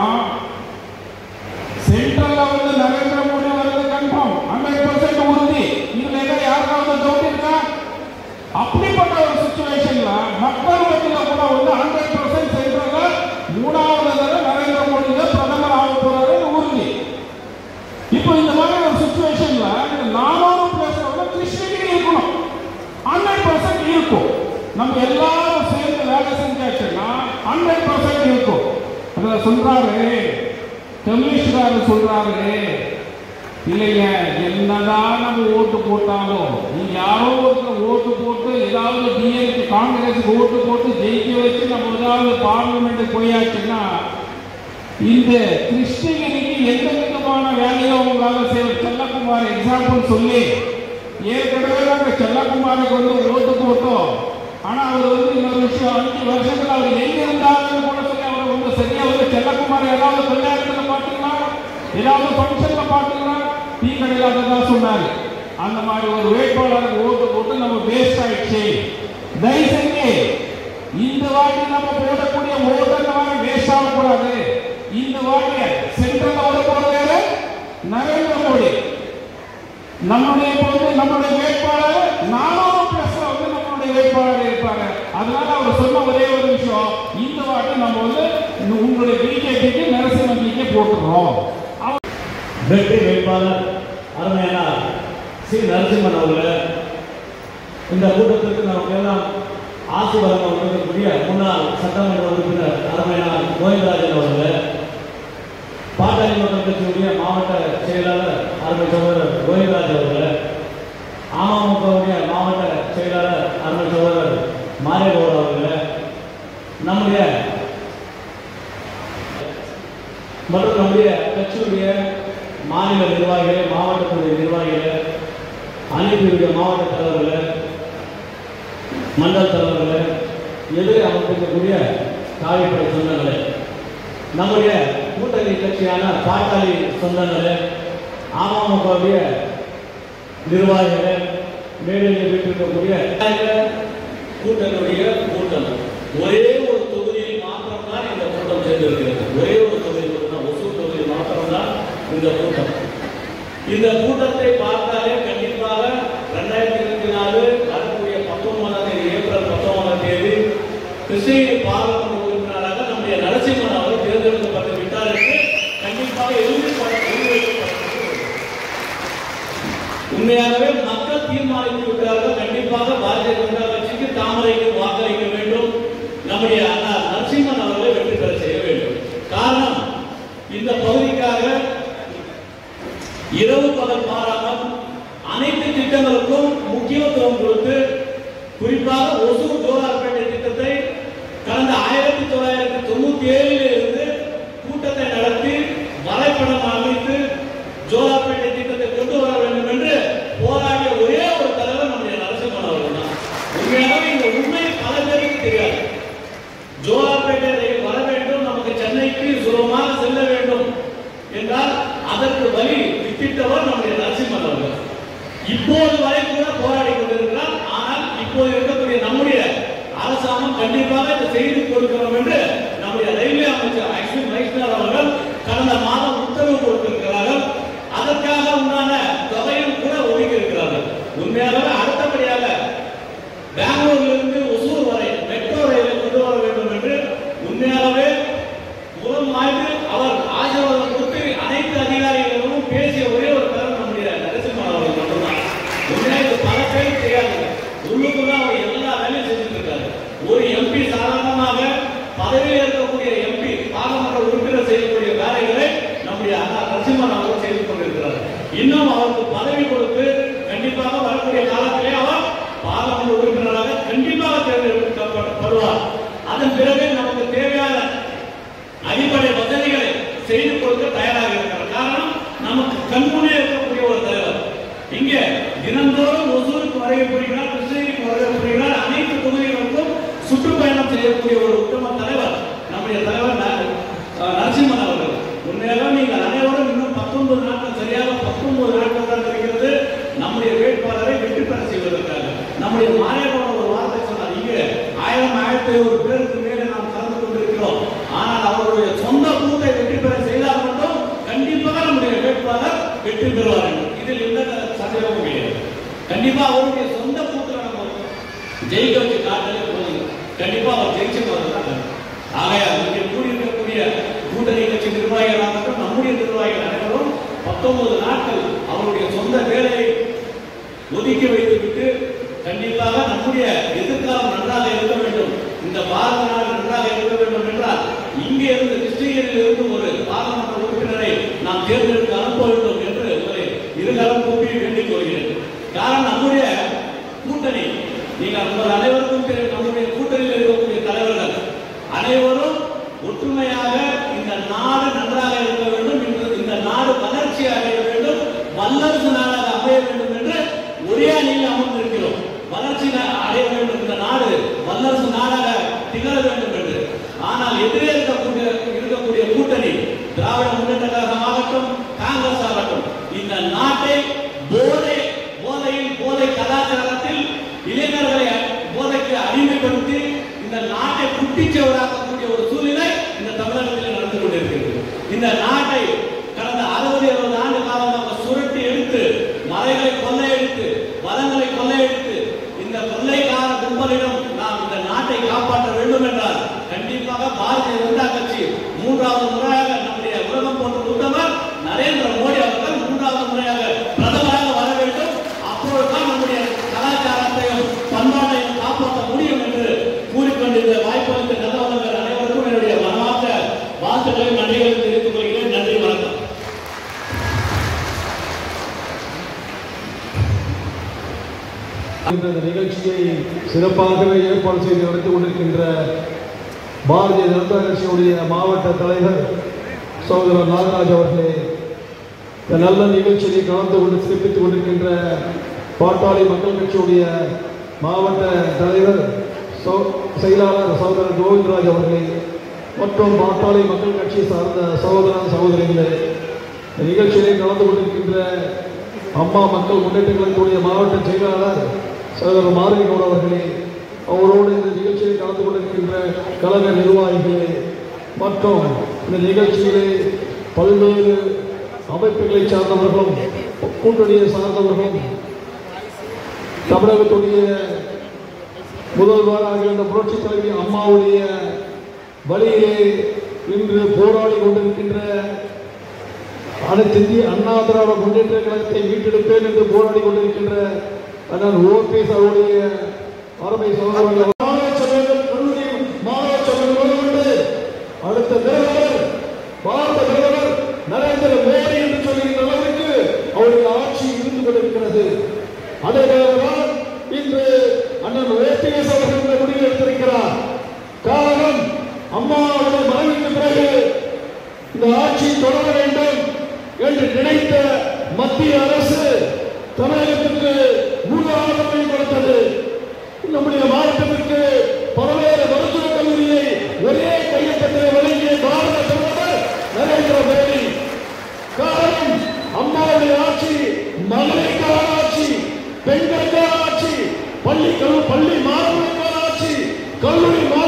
சென்ட்ரல்ல வந்து நரேந்திர மோடி வருது கன்ஃபார்ம் ஹண்ட்ரட் பர்சன்ட் உறுதி இதுல ஏதோ யாருக்காவது டவுட் இருக்கா அப்படிப்பட்ட ஒரு சுச்சுவேஷன்ல மக்கள் மத்தியில் கூட வந்து ஹண்ட்ரட் பர்சன்ட் சென்ட்ரல்ல மூணாவது தடவை நரேந்திர மோடி தான் பிரதமர் ஆக போறாரு உறுதி இப்போ இந்த மாதிரி ஒரு சுச்சுவேஷன்ல நானூறு பிளஸ் வந்து கிருஷ்ணகிரி இருக்கணும் ஹண்ட்ரட் பர்சன்ட் இருக்கும் நம்ம எல்லாரும் சேர்ந்து வேலை செஞ்சாச்சுன்னா ஹண்ட்ரட் பர்சன்ட் இருக்கும் அதில் சொல்றாரு கமிஷனர் சொல்றாரு இல்லைங்க என்னதான் நம்ம ஓட்டு போட்டாலும் நீங்க யாரோ ஒருத்தர் ஓட்டு போட்டு ஏதாவது டிஎம்கே காங்கிரஸ் ஓட்டு போட்டு ஜெயிக்க வச்சு நம்ம ஏதாவது பார்லிமெண்ட் போயாச்சுன்னா இந்த கிருஷ்ணகிரிக்கு எந்த விதமான வேலையும் அவங்களால செய்ய செல்லக்குமார் எக்ஸாம்பிள் சொல்லி ஏற்கனவே நாங்கள் செல்லக்குமாருக்கு வந்து ஓட்டு போட்டோம் ஆனா அவர் வந்து இன்னொரு விஷயம் அஞ்சு வருஷத்துல அவர் எங்க இருந்தாருன்னு கூட சொல்லி அவர் வந்து சரியா வந்து செல்லக்குமார் ஏதாவது கல்யாணத்துல பாத்தீங்களா ஏதாவது ஃபங்க்ஷன்ல பாத்தீங்களா டீ கடையில் அதை தான் சொன்னாரு அந்த மாதிரி ஒரு வேட்பாளருக்கு ஓட்டு போட்டு நம்ம வேஸ்ட் ஆயிடுச்சு தயவு செஞ்சு இந்த வாட்டி நம்ம போடக்கூடிய ஓட்டு நம்ம வேஸ்ட் ஆகக்கூடாது இந்த வாட்டி சென்ட்ரல் ஓட போறது யாரு நரேந்திர மோடி நம்முடைய இப்போ வந்து நம்முடைய வேட்பாளர் நானூறு பிளஸ்ல வந்து நம்மளுடைய வேட்பாளர் இருப்பாங்க அதனால அவர் சொன்ன ஒரே ஒரு விஷயம் இந்த வாட்டி நம்ம வந்து உங்களுடைய பிஜேபிக்கு நரசிம்மன்றிக்கு போட்டுறோம் அவர் வெற்றி வேட்பாளர் அருமையான சி நரசிம்மன் அவர்களை இந்த கூட்டத்திற்கு நமக்கு எல்லாம் ஆசீர்வாதம் வழங்கக்கூடிய முன்னாள் சட்டமன்ற உறுப்பினர் அருமையான கோவிந்தராஜன் அவர்கள் பாட்டாளி மக்கள் கட்சியுடைய மாவட்ட செயலாளர் அருமை சகோதரர் கோவிந்தராஜ் அவர்கள் அமமுகவுடைய மாவட்ட செயலாளர் அருமை சகோதரர் மாரியகவுடர் அவர்கள் நம்முடைய மற்றும் நம்முடைய கட்சியுடைய மாநில நிர்வாகிகள் மாவட்டத்துடைய நிர்வாகிகள் அனைத்துடைய மாவட்ட தலைவர்கள் மண்டல தலைவர்கள் எதிரே அமைப்பிக்கக்கூடிய காவிப்படை சொந்தங்களே நம்முடைய கூட்டணி கட்சியான பாட்டாளி சொந்தங்களே அமமுகவுடைய நிர்வாகிகள் மேடையில் வீட்டிருக்கக்கூடிய கூட்டணியுடைய கூட்டம் ஒரே ஒரு தொகுதியில் மாத்திரம்தான் இந்த கூட்டம் சேர்ந்திருக்கிறது ஒரே ஒரு தொகுதி மட்டும்தான் ஒசூர் தொகுதியில் மாத்திரம்தான் இந்த கூட்டம் இந்த கூட்டத்தை பார்த்தாலே கண்டிப்பாக ரெண்டாயிரத்தி இருபத்தி நாலு வரக்கூடிய பத்தொன்பதாம் தேதி ஏப்ரல் பத்தொன்பதாம் தேதி கிருஷ்ணகிரி பாராளுமன்ற உறுப்பினராக நம்முடைய நரசிம்மன் அவர் தேர்ந்தெடுக்கப்பட்டு விட்டார் என்று கண்டிப்பாக எதிர்பார்க்க உண்மையாகவே மக்கள் தீர்மானித்து விட்டார்கள் கண்டிப்பாக பாரதிய ஜனதா கட்சிக்கு தாமரைக்கு வாக்களிக்க வேண்டும் நம்முடைய அண்ணா நரசிம்மன் அவர்களை வெற்றி பெற செய்ய வேண்டும் காரணம் இந்த பகுதிக்காக இரவு பகல் பாராமல் அனைத்து திட்டங்களுக்கும் முக்கியத்துவம் கொடுத்து குறிப்பாக ஒசூர் ஜோலார்பேட்டை திட்டத்தை கடந்த ஆயிரத்தி தொள்ளாயிரத்தி தொண்ணூத்தி ஏழில் இருந்து கூட்டத்தை நடத்தி வரைபடம் அமைத்து ஜோலார்பேட்டை திட்டத்தை கொண்டு வர வேண்டும் என்று போராடிய ஒரே ஒரு தலைவர் நம்முடைய நரசிம்மன் அவர்கள் தான் கண்டிப்பாக இந்த செய்தி கொடுக்கிறோம் என்று நம்முடைய ரயில்வே அமைச்சர் ஆக்சுவலி மைஸ்னர் அவர்கள் கடந்த மாதம் உத்தரவு கொடுத்திருக்கிறார்கள் அதற்காக உண்டான தொகையும் கூட ஒதுக்கி இருக்கிறார்கள் உண்மையாகவே அடுத்தபடியாக பெங்களூரிலிருந்து ஒசூர் வரை மெட்ரோ ரயிலை கொண்டு வர வேண்டும் என்று உண்மையாகவே முதல் ஆய்வு அவர் ஆசீர்வாதம் கொடுத்து அனைத்து அதிகாரிகளிடமும் பேசிய ஒரே ஒரு காரணம் நம்முடைய நரசிம்மன் அவர்கள் மட்டும்தான் உண்மையாக இது பல பேர் தெரியாது உள்ளுக்குள்ள அவர் எல்லா வேலையும் செஞ்சுட்டு இருக்காரு ஒரு எம்பி சாதாரணமாக பதவியில் இருக்கக்கூடிய எம்பி பாராளுமன்ற உறுப்பினர் செய்யக்கூடிய வேலைகளை நம்முடைய அண்ணா நரசிம்மன் அவர்கள் செய்து கொண்டிருக்கிறார் இன்னும் அவருக்கு பதவி கொடுத்து கண்டிப்பாக வரக்கூடிய காலத்திலே அவர் பாராளுமன்ற உறுப்பினராக கண்டிப்பாக தேர்ந்தெடுக்கப்படுவார் அதன் பிறகு நமக்கு தேவையான அடிப்படை வசதிகளை செய்து கொடுக்க தயாராக இருக்கிறார் காரணம் நமக்கு கண்முன்னே இருக்கக்கூடிய ஒரு தலைவர் இங்கே தினந்தோறும் ஒசூருக்கு வருகை புரிகிறார் கிருஷ்ணகிரிக்கு வருகை புரிகிறார் அனைத்து தொகுதிகளுக்கும் சுற்றுப்பயணம் செய்யக்கூடிய ஒரு உத்தம தலைவர் நம்முடைய தலைவர் ந- அஹ் நரசிம்மன் அவர்கள் உண்மையாக நீங்கள் அனைவரும் இன்னும் பத்தொன்பது நாட்கள் சரியாக பத்தொன்பது நாட்கள் தான் இருக்கிறது நம்முடைய வேட்பாளரை வெற்றி பெற செய்வதற்காக நம்முடைய மாநிலம் ஒரு வார்த்தை சொன்னார் இங்கே ஆயிரம் ஆயிரத்தி ஐநூறு பேருக்கு மேலே நாம் கலந்து கொண்டிருக்கிறோம் ஆனால் அவருடைய சொந்த பூத்தை வெற்றி பெற செய்தால் மட்டும் கண்டிப்பாக நம்முடைய வேட்பாளர் வெற்றி பெறுவார் என்று. இதில் எந்த சந்தேகமும் கிடையாது கண்டிப்பா அவருடைய சொந்த பூத்துல நம்ம ஜெயிக்க வச்சு காட்டலே போதும் கண்டிப்பா அவர் ஜெயிச்சு வருவாங்க ஆகையால் இங்கே கூடியிருக்கக்கூடிய கூட்டணி கட்சி நிர்வாகிகளாகட்டும் நம்முடைய நிர்வாகிகள் அனைவரும் பத்தொன்பது நாட்கள் அவருடைய சொந்த வேலையை ஒதுக்கி வைத்துவிட்டு கண்டிப்பாக நம்முடைய எதிர்காலம் நன்றாக இருக்க வேண்டும் இந்த பாரத நாடு நன்றாக இருக்க வேண்டும் என்றால் இங்கே இருந்து கிருஷ்ணகிரியில் இருந்து ஒரு பாராளுமன்ற உறுப்பினரை நாம் தேர்ந்தெடுத்து அனுப்ப வேண்டும் என்று உங்களை இருகாலம் கூப்பி வேண்டிக் கொள்கிறேன் காரணம் நம்முடைய கூட்டணி நீங்கள் உங்கள் அனைவருக்கும் தெரியும் நம்முடைய கூட்டணியில் இருக்கக்கூடிய தலைவர்கள் அனைவரும் ஒற்றுமையாக இந்த நாடு நன்றாக இருக்க வேண்டும் இந்த- இந்த நாடு வளர்ச்சி அடைய வேண்டும் வல்லரசு நாடாக அமைய வேண்டும் என்று ஒரே அணியில் அமர்ந்திருக்கிறோம் வளர்ச்சி நா- அடைய வேண்டும் இந்த நாடு வல்லரசு நாடாக திகழ வேண்டும் என்று ஆனால் எதிரே இருக்கக்கூடிய இருக்கக்கூடிய கூட்டணி திராவிட முன்னேற்ற கழகம் ஆகட்டும் காங்கிரஸ் ஆகட்டும் இந்த நாட்டை போதை போதையில் போதை கலாச்சாரத்தில் இளைஞர்களை போதைக்கு அடிமைப்படுத்தி இந்த நாட்டை குட்டிச்சவராக்கக்கூடிய ஒரு சூழ்நிலை இந்த தமிழகத்தில் நடந்து கொண்டிருக்கிறது இந்த நாட்டை கடந்த அறுபது எழுபது ஆண்டு காலமாக சுருட்டி எடுத்து மலைகளை கொள்ளையடித்து வளங்களை கொள்ளையடித்து இந்த கொள்ளைக்கார கும்பலிடம் நாம் இந்த நாட்டை காப்பாற்ற வேண்டும் என்றால் கண்டிப்பாக பாரதிய ஜனதா கட்சி மூன்றாவது முறையாக நம்முடைய உலகம் போன்ற உத்தமர் நரேந்திர மோடி அவர்கள் மூன்றாவது முறையாக பிரதமராக வர வேண்டும் அப்பொழுதுதான் நம்முடைய கலாச்சாரத்தையும் பண்பாட்டையும் காப்பாற்ற முடியும் என்று கூறிக்கொண்டு இந்த வாய்ப்பு அளித்த நல்லவர்கள் அனைவருக்கும் என்னுடைய மனமார்ந்த வாழ்த்துக்களையும் நன்றிகளையும் தெரிவித்துக் கொள்கிறேன் நன்றி வணக்கம் இந்த நிகழ்ச்சியை சிறப்பாகவே ஏற்பாடு செய்து நடத்தி கொண்டிருக்கின்ற பாரதிய ஜனதா கட்சியுடைய மாவட்ட தலைவர் சகோதரர் நாகராஜ் அவர்களே இந்த நல்ல நிகழ்ச்சியை கலந்து கொண்டு சிறப்பித்துக் கொண்டிருக்கின்ற பாட்டாளி மக்கள் கட்சியுடைய மாவட்ட தலைவர் சோ- செயலாளர் சகோதரர் கோவிந்தராஜ் அவர்களே மற்றும் பாட்டாளி மக்கள் கட்சி சார்ந்த சகோதர சகோதரிகளே இந்த நிகழ்ச்சியிலே கலந்து கொண்டிருக்கின்ற அம்மா மக்கள் முன்னேற்ற கழகத்துடைய மாவட்ட செயலாளர் சகோதரர் மாரியனோடு அவர்களே அவரோடு இந்த நிகழ்ச்சியில் கலந்து கொண்டிருக்கின்ற கழக நிர்வாகிகளே மற்றும் இந்த நிகழ்ச்சியிலே பல்வேறு அமைப்புகளை சார்ந்தவர்களும் கூட்டணியை சார்ந்தவர்களும் தமிழகத்துடைய முதல்வராக இருந்த புரட்சி தலைவி அம்மாவுடைய வழியிலே இன்று போராடி கொண்டிருக்கின்ற அனைத்து இந்திய அண்ணா திராவிட முன்னேற்ற கழகத்தை மீட்டெடுப்பேன் என்று போராடி கொண்டிருக்கின்ற அண்ணன் ஓபிஎஸ் அவருடைய அருமை சகோதரர்கள் மாணவ சபைகள் கல்லூரி மாணவ சபைகள் முதற்கொண்டு அடுத்த பிரதமர் பாரத பிரதமர் நரேந்திர மோடி என்று சொல்கின்ற அளவிற்கு அவருடைய ஆட்சி இருந்து கொண்டிருக்கிறது அதற்காகத்தான் இன்று அண்ணன் ஓபிஎஸ் அவர்கள் இந்த முடிவை எடுத்திருக்கிறார் காரணம் அம்மாவுடைய மறைவுக்கு பிறகு இந்த ஆட்சி தொடர வேண்டும் என்று நினைத்த மத்திய அரசு தமிழகத்திற்கு முழு ஆதரவை கொடுத்தது நம்முடைய மாவட்டத்திற்கு பல்வேறு மருத்துவக் கல்லூரியை ஒரே கையெழுத்தில் வழங்கிய பாரத பிரதமர் நரேந்திர மோடி காரணம் அம்மாவுடைய ஆட்சி மகளிருக்கான ஆட்சி பெண்களுக்கான ஆட்சி பள்ளி கல்லு பள்ளி மாணவர்களுக்கான ஆட்சி கல்லூரி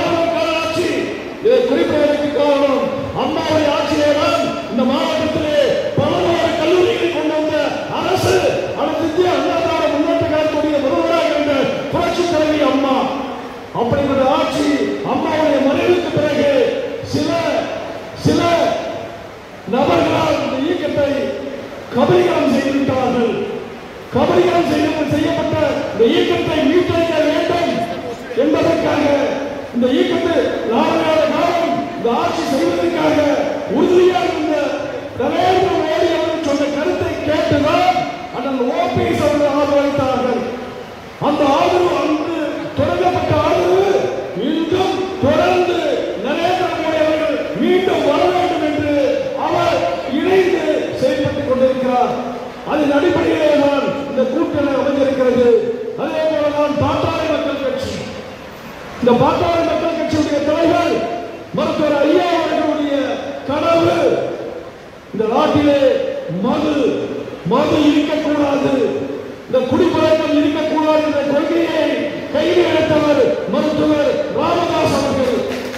அப்படிப்பட்ட ஆட்சி அம்மாவுடைய மறைவுக்கு பிறகு சில சில நபர்களால் இந்த இயக்கத்தை கபலீகரம் செய்துவிட்டார்கள் கபலீகரம் செய்து செய்யப்பட்ட இந்த இயக்கத்தை மீட்டெடுக்க வேண்டும் என்பதற்காக இந்த இயக்கத்தை நாடாள காலம் இந்த ஆட்சி செய்வதற்காக உறுதியாக இருந்த நரேந்திர மோடி அவர்கள் சொன்ன கருத்தை கேட்டுதான் அண்ணன் ஓபிஎஸ் அவர்கள் ஆதரவளித்தார்கள் அந்த ஆதரவு அன்று தொடங்கப்பட்ட ஆதரவு இன்றும் தொடர்ந்து நரேந்திர மோடி அவர்கள் மீண்டும் வர வேண்டும் என்று அவர் இணைந்து செயல்பட்டுக் கொண்டிருக்கிறார் அதன் அடிப்படையிலே தான் இந்த கூட்டணி அமைந்திருக்கிறது அதே போலதான் பாட்டாளி மக்கள் கட்சி இந்த பாட்டாளி மக்கள் கட்சியுடைய தலைவர் மருத்துவர் ஐயா அவர்களுடைய கனவு இந்த நாட்டிலே மது மது இருக்கக்கூடாது இந்த குடிப்பழக்கம் இருக்கக்கூடாது என்ற கொள்கையை கையில் எடுத்தவர் மருத்துவர் ராமதாஸ் அவர்கள்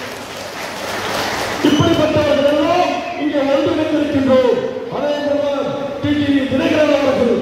இப்படிப்பட்டவர்கள் எல்லாம் இங்கே ஒன்றிணைந்திருக்கின்றோம் அதே போல டிடிவி தினகரன் அவர்கள்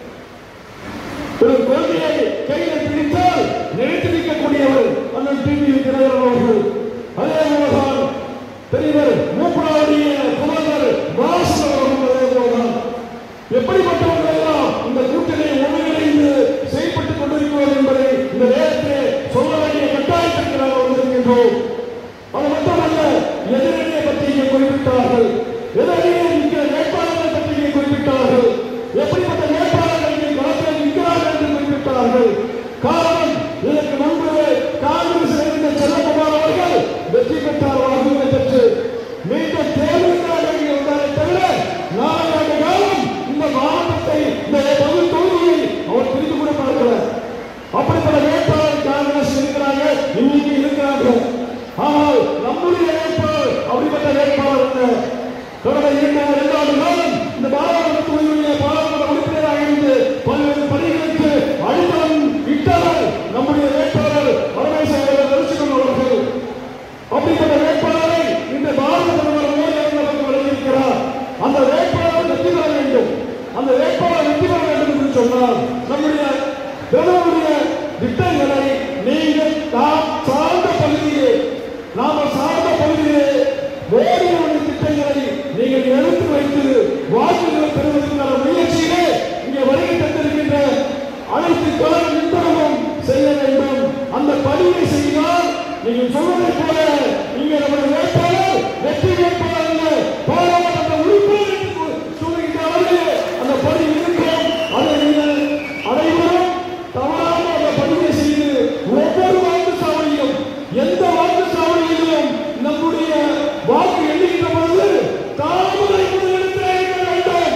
ஒரு கொள்கையை கையில் பிடித்தால் நினைத்து நிற்கக்கூடியவர் அண்ணன் டிவி தினகரன் அவர்கள் அதே போலதான் பெரியவர் மூப்பனாருடைய புலவர் வாசன் அவர்கள் அதே போலதான் எப்படிப்பட்டவர்கள் எல்லாம் இந்த கூட்டணியை ஒருங்கிணைந்து செயல்பட்டுக் கொண்டிருக்கிறோம் என்பதை இந்த நேரத்திலே சொல்ல வேண்டிய கட்டாயத்திற்கு நாம் வந்திருக்கின்றோம் அது மட்டுமல்ல எதிரணியை பற்றி இங்கே குறிப்பிட்டார்கள் எதிரணியை இருக்கிற வேட்பாளர்கள் பற்றி இங்கே குறிப்பிட்டார்கள் எப்படிப்பட்ட வேட்பாளர்கள் இங்கே களத்தில் நிற்கிறார்கள் என்று குறிப்பிட்டார்கள் காரணம் இதற்கு முன்பு காங்கிரஸ் இருந்த செல்லகுமார் அவர்கள் வெற்றி பெற்றார் வாக்குகளை பெற்று மீண்டும் தேர்தலுக்காக இங்கே வந்தாரே தவிர நான்காண்டு காலம் இந்த மாவட்டத்தை இந்த பகுதி தொகுதியை அவர் பிரித்து கூட பார்க்கல அப்படிப்பட்ட வேட்பாளர் காங்கிரஸ் இருக்கிறாங்க இன்னைக்கு இருக்கிறாங்க ஆனால் நம்முடைய வேட்பாளர் அப்படிப்பட்ட வேட்பாளர் அல்ல கடந்த இரண்டு இரண்டாவது காலம் இந்த பாராளுமன்ற தொகுதியுடைய பாராளுமன்ற உறுப்பினராக இருந்து பல்வேறு பணிகளுக்கு அடித்தளம் இட்டவர் நம்முடைய வேட்பாளர் பரமேஸ்வரர் தரிசனம் அவர்கள் அப்படிப்பட்ட வேட்பாளரை இந்த பாரத பிரதமர் மோடி அவர்கள் நமக்கு வழங்கியிருக்கிறார் அந்த வேட்பாளர் வெற்றி பெற வேண்டும் அந்த வேட்பாளர் வெற்றி பெற வேண்டும் என்று சொன்னால் நம்முடைய பிரதமருடைய திட்டங்களை நீங்கள் நாம் சார்ந்த பகுதியிலே நாம சார்ந்த பகுதியிலே மோடியுடைய திட்டங்களை நீங்கள் எடுத்து வைத்து வாக்குகளை பெறுவதற்கான முயற்சியிலே இங்கே வருகை தந்திருக்கின்ற அனைத்து கலர் நிறுவனமும் செய்ய வேண்டும் அந்த பணியை செய்தால் நீங்கள் சொல்வதைப் போல இங்கே நம்முடைய வேட்பாளர் வெற்றி வேட்பாளர் அல்ல பாராளுமன்ற உறுப்பினர் என்று சொல்லுகின்ற அளவிலே அந்த பணி இருக்கிறோம் அதை நீங்கள் அனைவரும் தவறாக அந்த பணியை செய்து ஒவ்வொரு வாக்குச்சாவடியிலும் எந்த வாக்குச்சாவடியிலும் நம்முடைய வாக்கு எண்ணுகின்ற பொழுது தாமரை முதலிடத்திலே இருக்க வேண்டும்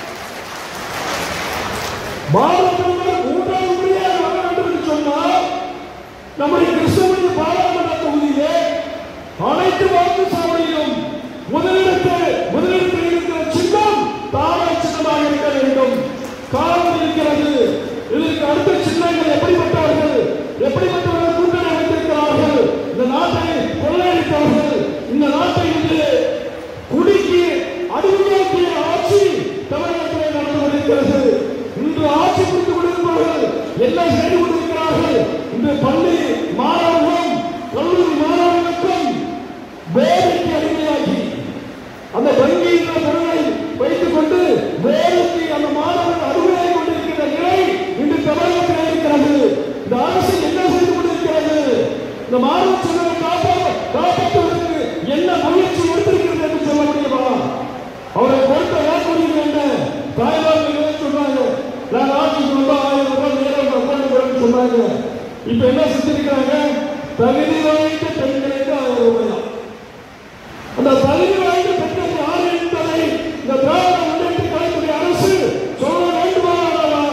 பாரத பிரதமர் மூன்றாவது முறையாக வர வேண்டும் என்று சொன்னால் நம்முடைய கிருஷ்ணகிரி பாராளுமன்ற தொகுதியிலே அனைத்து வாக்குச்சாவடியிலும் முதலிடத்தில் முதலிடத்தில் இருக்கிற சின்னம் தாமரை சின்னமாக இருக்க வேண்டும் காரணம் இருக்கிறது இதற்கு அடுத்த சின்னங்கள் எப்படிப்பட்டவர்கள் எப்படிப்பட்டவர்கள் கூட்டணி அமைத்திருக்கிறார்கள் இந்த நாட்டை கொள்ளையடித்தவர்கள் இந்த நாட்டை இன்று குடிக்கு அடிமையாக்கிய ஆட்சி தமிழகத்திலே நடந்து கொண்டிருக்கிறது இன்று ஆட்சி புரிந்து கொண்டிருப்பவர்கள் என்ன செய்து கொண்டிருக்கிறார்கள் இன்று பள்ளி மாணவர்களும் கல்லூரி மாணவர்களுக்கும் வேலைக்கு அடிமையாகி அந்த வங்கி என்ற பொருளை வைத்துக் கொண்டு வேலைக்கு அந்த மாணவர்கள் அடிமையாகி கொண்டிருக்கிற நிலை இன்று தமிழகத்தில் இருக்கிறது இந்த அரசு என்ன செய்து கொண்டிருக்கிறது இந்த மாணவ செல்வரை காப்பா- காப்பாற்றுவதற்கு என்ன முயற்சி எடுத்திருக்கிறது என்று சொல்ல முடியுமா அவரை கொடுத்த வாக்குறுதிகள் என்ன தாய்மார்கள் சொன்னாங்க நான் ஆட்சிக்கு வந்தா ஆயிரம் ரூபாய் நேரம் அக்கௌண்ட் சொன்னாங்க இப்ப என்ன செஞ்சிருக்கிறாங்க தகுதி வாய்ந்த பெண்களுக்கு ஆயிரம் ரூபாய் தான். அந்த தகுதி வாய்ந்த பெண்கள் யார் என்பதை இந்த திராவிட முன்னேற்ற கழகத்துடைய அரசு சொல்ல வேண்டுமா வேண்டாமா?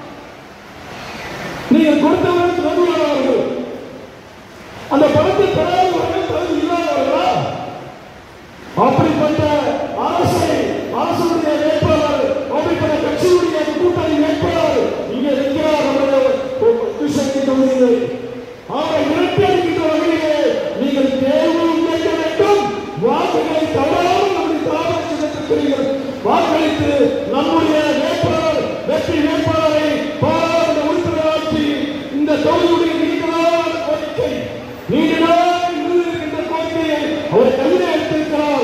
நீங்கள் கொடுத்தவர்கள் தகுதியானவர்கள் அந்த பணத்தை பெறாதவர்கள் தகுதி இல்லாதவர்களா அப்படிப்பட்ட அரசை அரசுடைய வேட்பாளர் அப்படிப்பட்ட கட்சியுடைய கூட்டணி வேட்பாளர் இங்கே இருக்கிறார் நம்முடைய கிருஷ்ணகிரி தொகுதியில் அவரை விரட்டி அடிக்கின்ற வகையிலே நீங்கள் தேர்வும் கேட்க வேண்டும் வாக்குகளை தவறாமல் நம்முடைய தாமரை சின்னத்திற்கு நீங்கள் வாக்களித்து நம்முடைய வேட்பாளர் வெற்றி வேட்பாளரை பாராளுமன்ற உறுப்பினராக்கி இந்த தொகுதியுடைய நீண்டதான கோரிக்கை நீண்ட நாள் இருக்கின்ற கோரிக்கையை அவர் கையில் எடுத்திருக்கிறார்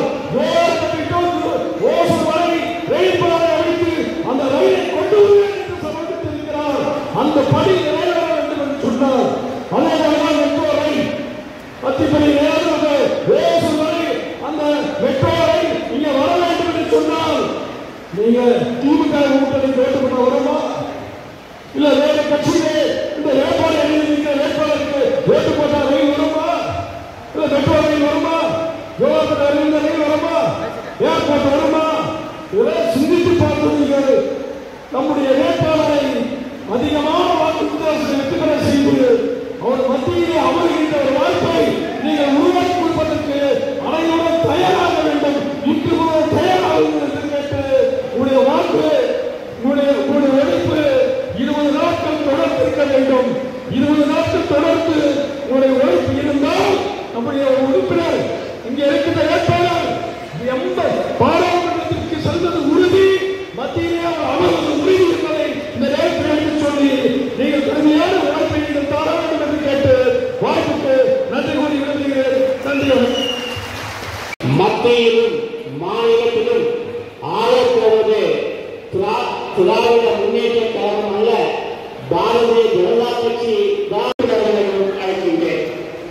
ஓசூர் வரை ரயில் பாதை அடித்து அந்த ரயிலை கொண்டு வருவேன் என்று சமர்ப்பித்திருக்கிறார் அந்த பணி நிறைவேற வேண்டும் என்று சொன்னார் அதேதான் மெட்ரோ ரயில் அத்திப்படி நேரமாக ஓசூர் வரை அந்த மெட்ரோ ரயில் இங்கே வர வேண்டும் என்று சொன்னால் நீங்க திமுக கூட்டணி வேண்டுமென்ற வருமா இல்ல வேற கட்சியிலே இந்த ஏற்பாடு எழுதியிருக்கிற வேட்பாளருக்கு ஓட்டு போட்டா ரயில் வருமா இல்ல மெட்ரோ ரயில் வருமா யோகப்பட்ட அறிந்த ரயில் வருமா ஏர்போர்ட் வருமா இதெல்லாம் சிந்தித்து பார்த்து நம்முடைய வேட்பாளரை அதிகமான வாக்கு வித்தியாசத்தில் வெற்றி பெற செய்து அவர் மத்தியிலே அமர்கின்ற ஒரு வாய்ப்பை நீங்கள் உருவாக்கி கொடுப்பதற்கு அனைவரும் தயாராக வேண்டும் இன்று முதல் தயாராகுங்கள் என்று கேட்டு உங்களுடைய வாக்கு உங்களுடைய உங்களுடைய உழைப்பு இருபது நாட்கள் தொடர்ந்து இருக்க வேண்டும் இருபது நாட்கள் தொடர்ந்து உங்களுடைய உழைப்பு இருந்தால் நம்முடைய உறுப்பினர் இங்கே இருக்கின்ற வேட்பாளர் எந்த பாராளுமன்றத்திற்கு செல்வது உறுதி மத்தியிலே அவர் அமர்வது உறுதி என்பதை இந்த நேரத்தில் எடுத்து சொல்லி நீங்கள் கடுமையான உழைப்பை நீங்கள் தர வேண்டும் என்று கேட்டு வாய்ப்புக்கு நன்றி கூறி விரும்புகிறேன் நன்றி வணக்கம். மத்தியிலும் மாநிலத்திலும் ஆளப்போவது திரா- திராவிட முன்னேற்ற கழகம் அல்ல பாரதிய ஜனதா கட்சி தான் அவர்களையும் அழைக்கின்றேன்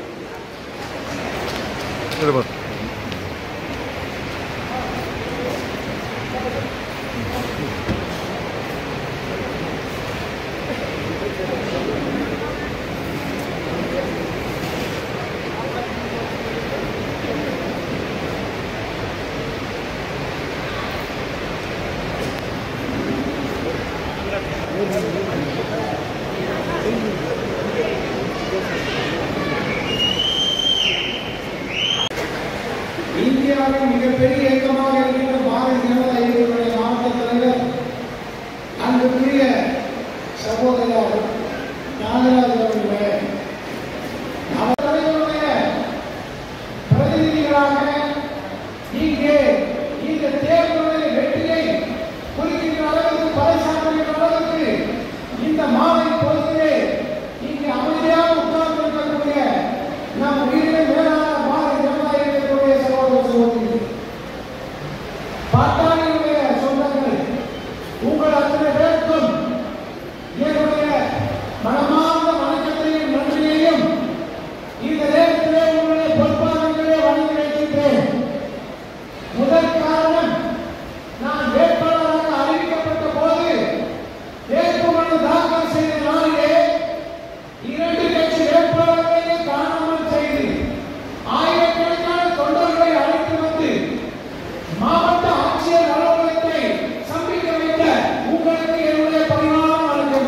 இந்தியாவின் மிகப்பெரிய இயக்கமாக இருக்கின்ற பாரதிய ஜனதா இயக்கத்துடைய மாவட்ட தலைவர் அன்புக்குரிய சகோதரர் நாகராஜ் அவர்களே அவர் தலைவருடைய பிரதிநிதிகளாக இங்கே இந்த தேர்தலுடைய வெற்றியை குறிக்கின்ற அளவுக்கு பறைசாற்றுகின்ற அளவுக்கு இந்த மாலை பொழுதிலே இங்கே அமைதியாக உட்கார்ந்து இருக்கக்கூடிய நம் உயிரினை மேலான பாரதிய ஜனதா இயக்கத்துடைய சகோதர சகோதரி பாட்டாளியுடைய சொந்தங்கள் உங்கள் அத்தனை பேருக்கும் என்னுடைய மனமார்ந்த வணக்கத்தையும் நன்றியையும் இந்த நேரத்திலே உங்களுடைய பொறுப்பாளர்களே வழங்கி வைக்கின்றேன் முதல் காரணம் நான் வேட்பாளராக அறிவிக்கப்பட்ட போது வேட்புமனு தாக்கல் செய்த நாளிலே இரண்டு கட்சி வேட்பாளர்களை காணாமல் செய்து ஆயிரக்கணக்கான தொண்டர்களை அழைத்து வந்து மாவட்ட ஆட்சியர் அலுவலகத்தை சந்திக்க வைத்த உங்களுக்கு என்னுடைய பணிவான வணக்கம்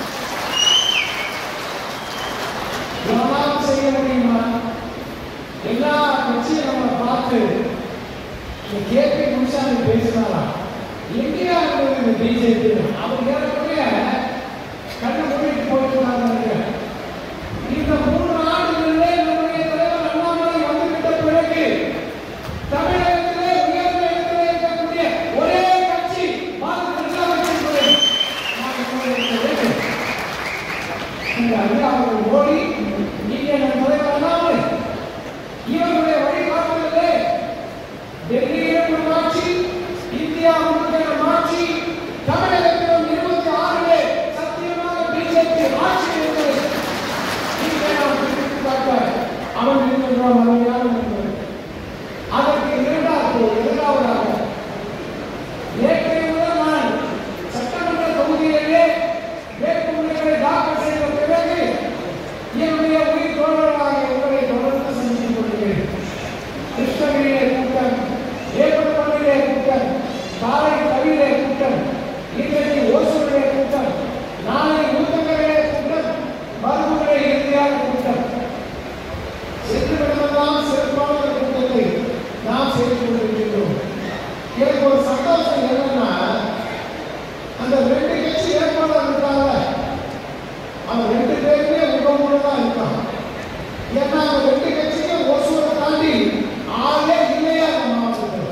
இதெல்லாம் செய்ய முடியுமா எல்லா கட்சியும் நம்ம பார்த்து இந்த கேபி முன்சாமி பேசினாரா எங்கேயா இருந்தது இந்த பிஜேபி அவர் ஏறக்குறைய கண்ணு மூடிட்டு போயிட்டு நினைக்கிறேன் இந்த மூன்று ஆண்டுகளிலே நம்முடைய தலைவர் அண்ணாமலை வந்துவிட்ட பிறகு தமிழகத்திலே உயர்ந்த இடத்திலே இருக்கக்கூடிய ஒரே கட்சி பாரதிய ஜனதா கட்சி என்பதை இந்த ஐயா அவர்கள் மோடி நீங்க என் தலைவர் அண்ணாமலை இவர்களுடைய வழிகாட்டுதலே டெல்லியிலும் ஒரு ஆட்சி இந்தியா முழுக்க ஆட்சி தமிழகத்திலும் இருபத்தி ஆறிலே சத்தியமாக பிஜேபி ஆட்சி இருக்கிறது இங்கே நாம் குறிப்பிட்டு அவன் இருக்கின்றோம் அருமையான நண்பர்கள். அதற்கு இரண்டாவது இரண்டாவதாக நேற்றைய முதல் நான் சட்டமன்ற தொகுதியிலே வேட்புமனுக்களை தாக்கல் செய்த பிறகு என்னுடைய உயிர் தோழர்களாக உங்களை தொடர்ந்து சந்தித்துக் கொள்கிறேன் கிருஷ்ணகிரியிலே கூட்டம் ஏகப்பட்டிலே கூட்டம் காலை கவியிலே கூட்டம் இன்றைக்கு ஓசூரிலே கூட்டம் நாளை ஊத்தங்கரையிலே கூட்டம் மறுமுறை இறுதியாக கூட்டம் சென்று விடுவதெல்லாம் சிறப்பான ஒரு கூட்டத்தை நாம் செய்து கொண்டிருக்கின்றோம் எனக்கு ஒரு சந்தோஷம் என்னன்னா அந்த ரெண்டு கட்சி ஏற்பாளர் இருக்காங்க அவன் ரெண்டு பேருமே முகமூட தான் இருக்கான் ஏன்னா அந்த ரெண்டு கட்சிக்கும் ஓசூரை தாண்டி ஆளே இல்லையா அந்த மாவட்டத்தில்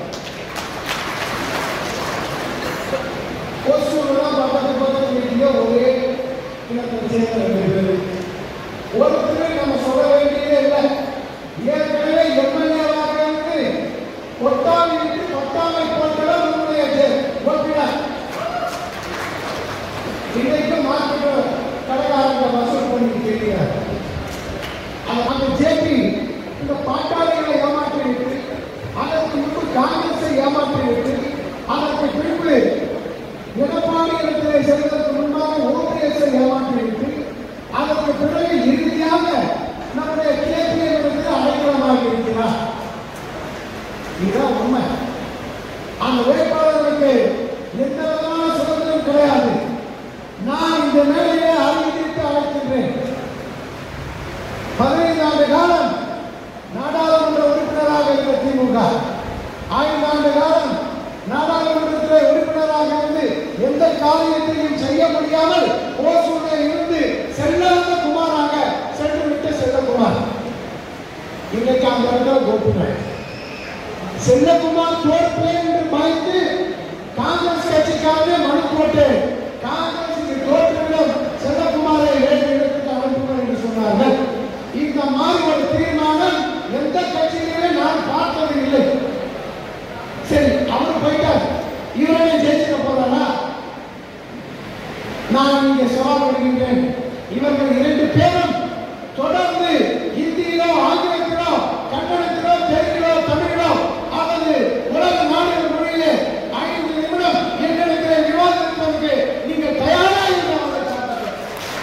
ஓசூர் தான் பக்கத்து பக்கத்து வீட்டிலே ஒரே இனத்தை சேர்ந்த ரெண்டு பேர் ஒருத்தர் நம்ம சொல்ல வேண்டியதே இல்லை அந்த இடத்துல கோப்புனார் செல்லகுமார் தோற்பேன் என்று பயந்து காங்கிரஸ் கட்சிக்காக மனு போட்டு காங்கிரஸ் இங்கு தோற்றுவிடும் செல்லகுமாரை வேறு இடத்துக்கு அனுப்புங்கள் என்று சொன்னார்கள் இந்த மாதிரி ஒரு தீர்மானம் எந்த கட்சியிலுமே நான் பார்த்தது இல்லை சரி அவர் போயிட்டார் இவரே ஜெயிச்சுக்க போறாரா நான் இங்கே சவால் விடுகின்றேன் இவர்கள் இரண்டு பேரும் தொடர்ந்து இந்தியிலோ ஆங்கிலத்திலோ கன்னடத்திலோ தெலுங்கிலோ தமிழிலோ அல்லது உலக நாடுகள் மொழியிலே ஐந்து நிமிடம் எங்களுக்கு விவாதிப்பதற்கு நீங்கள் தயாரா என்று அவர்கள் கேட்டார்கள்.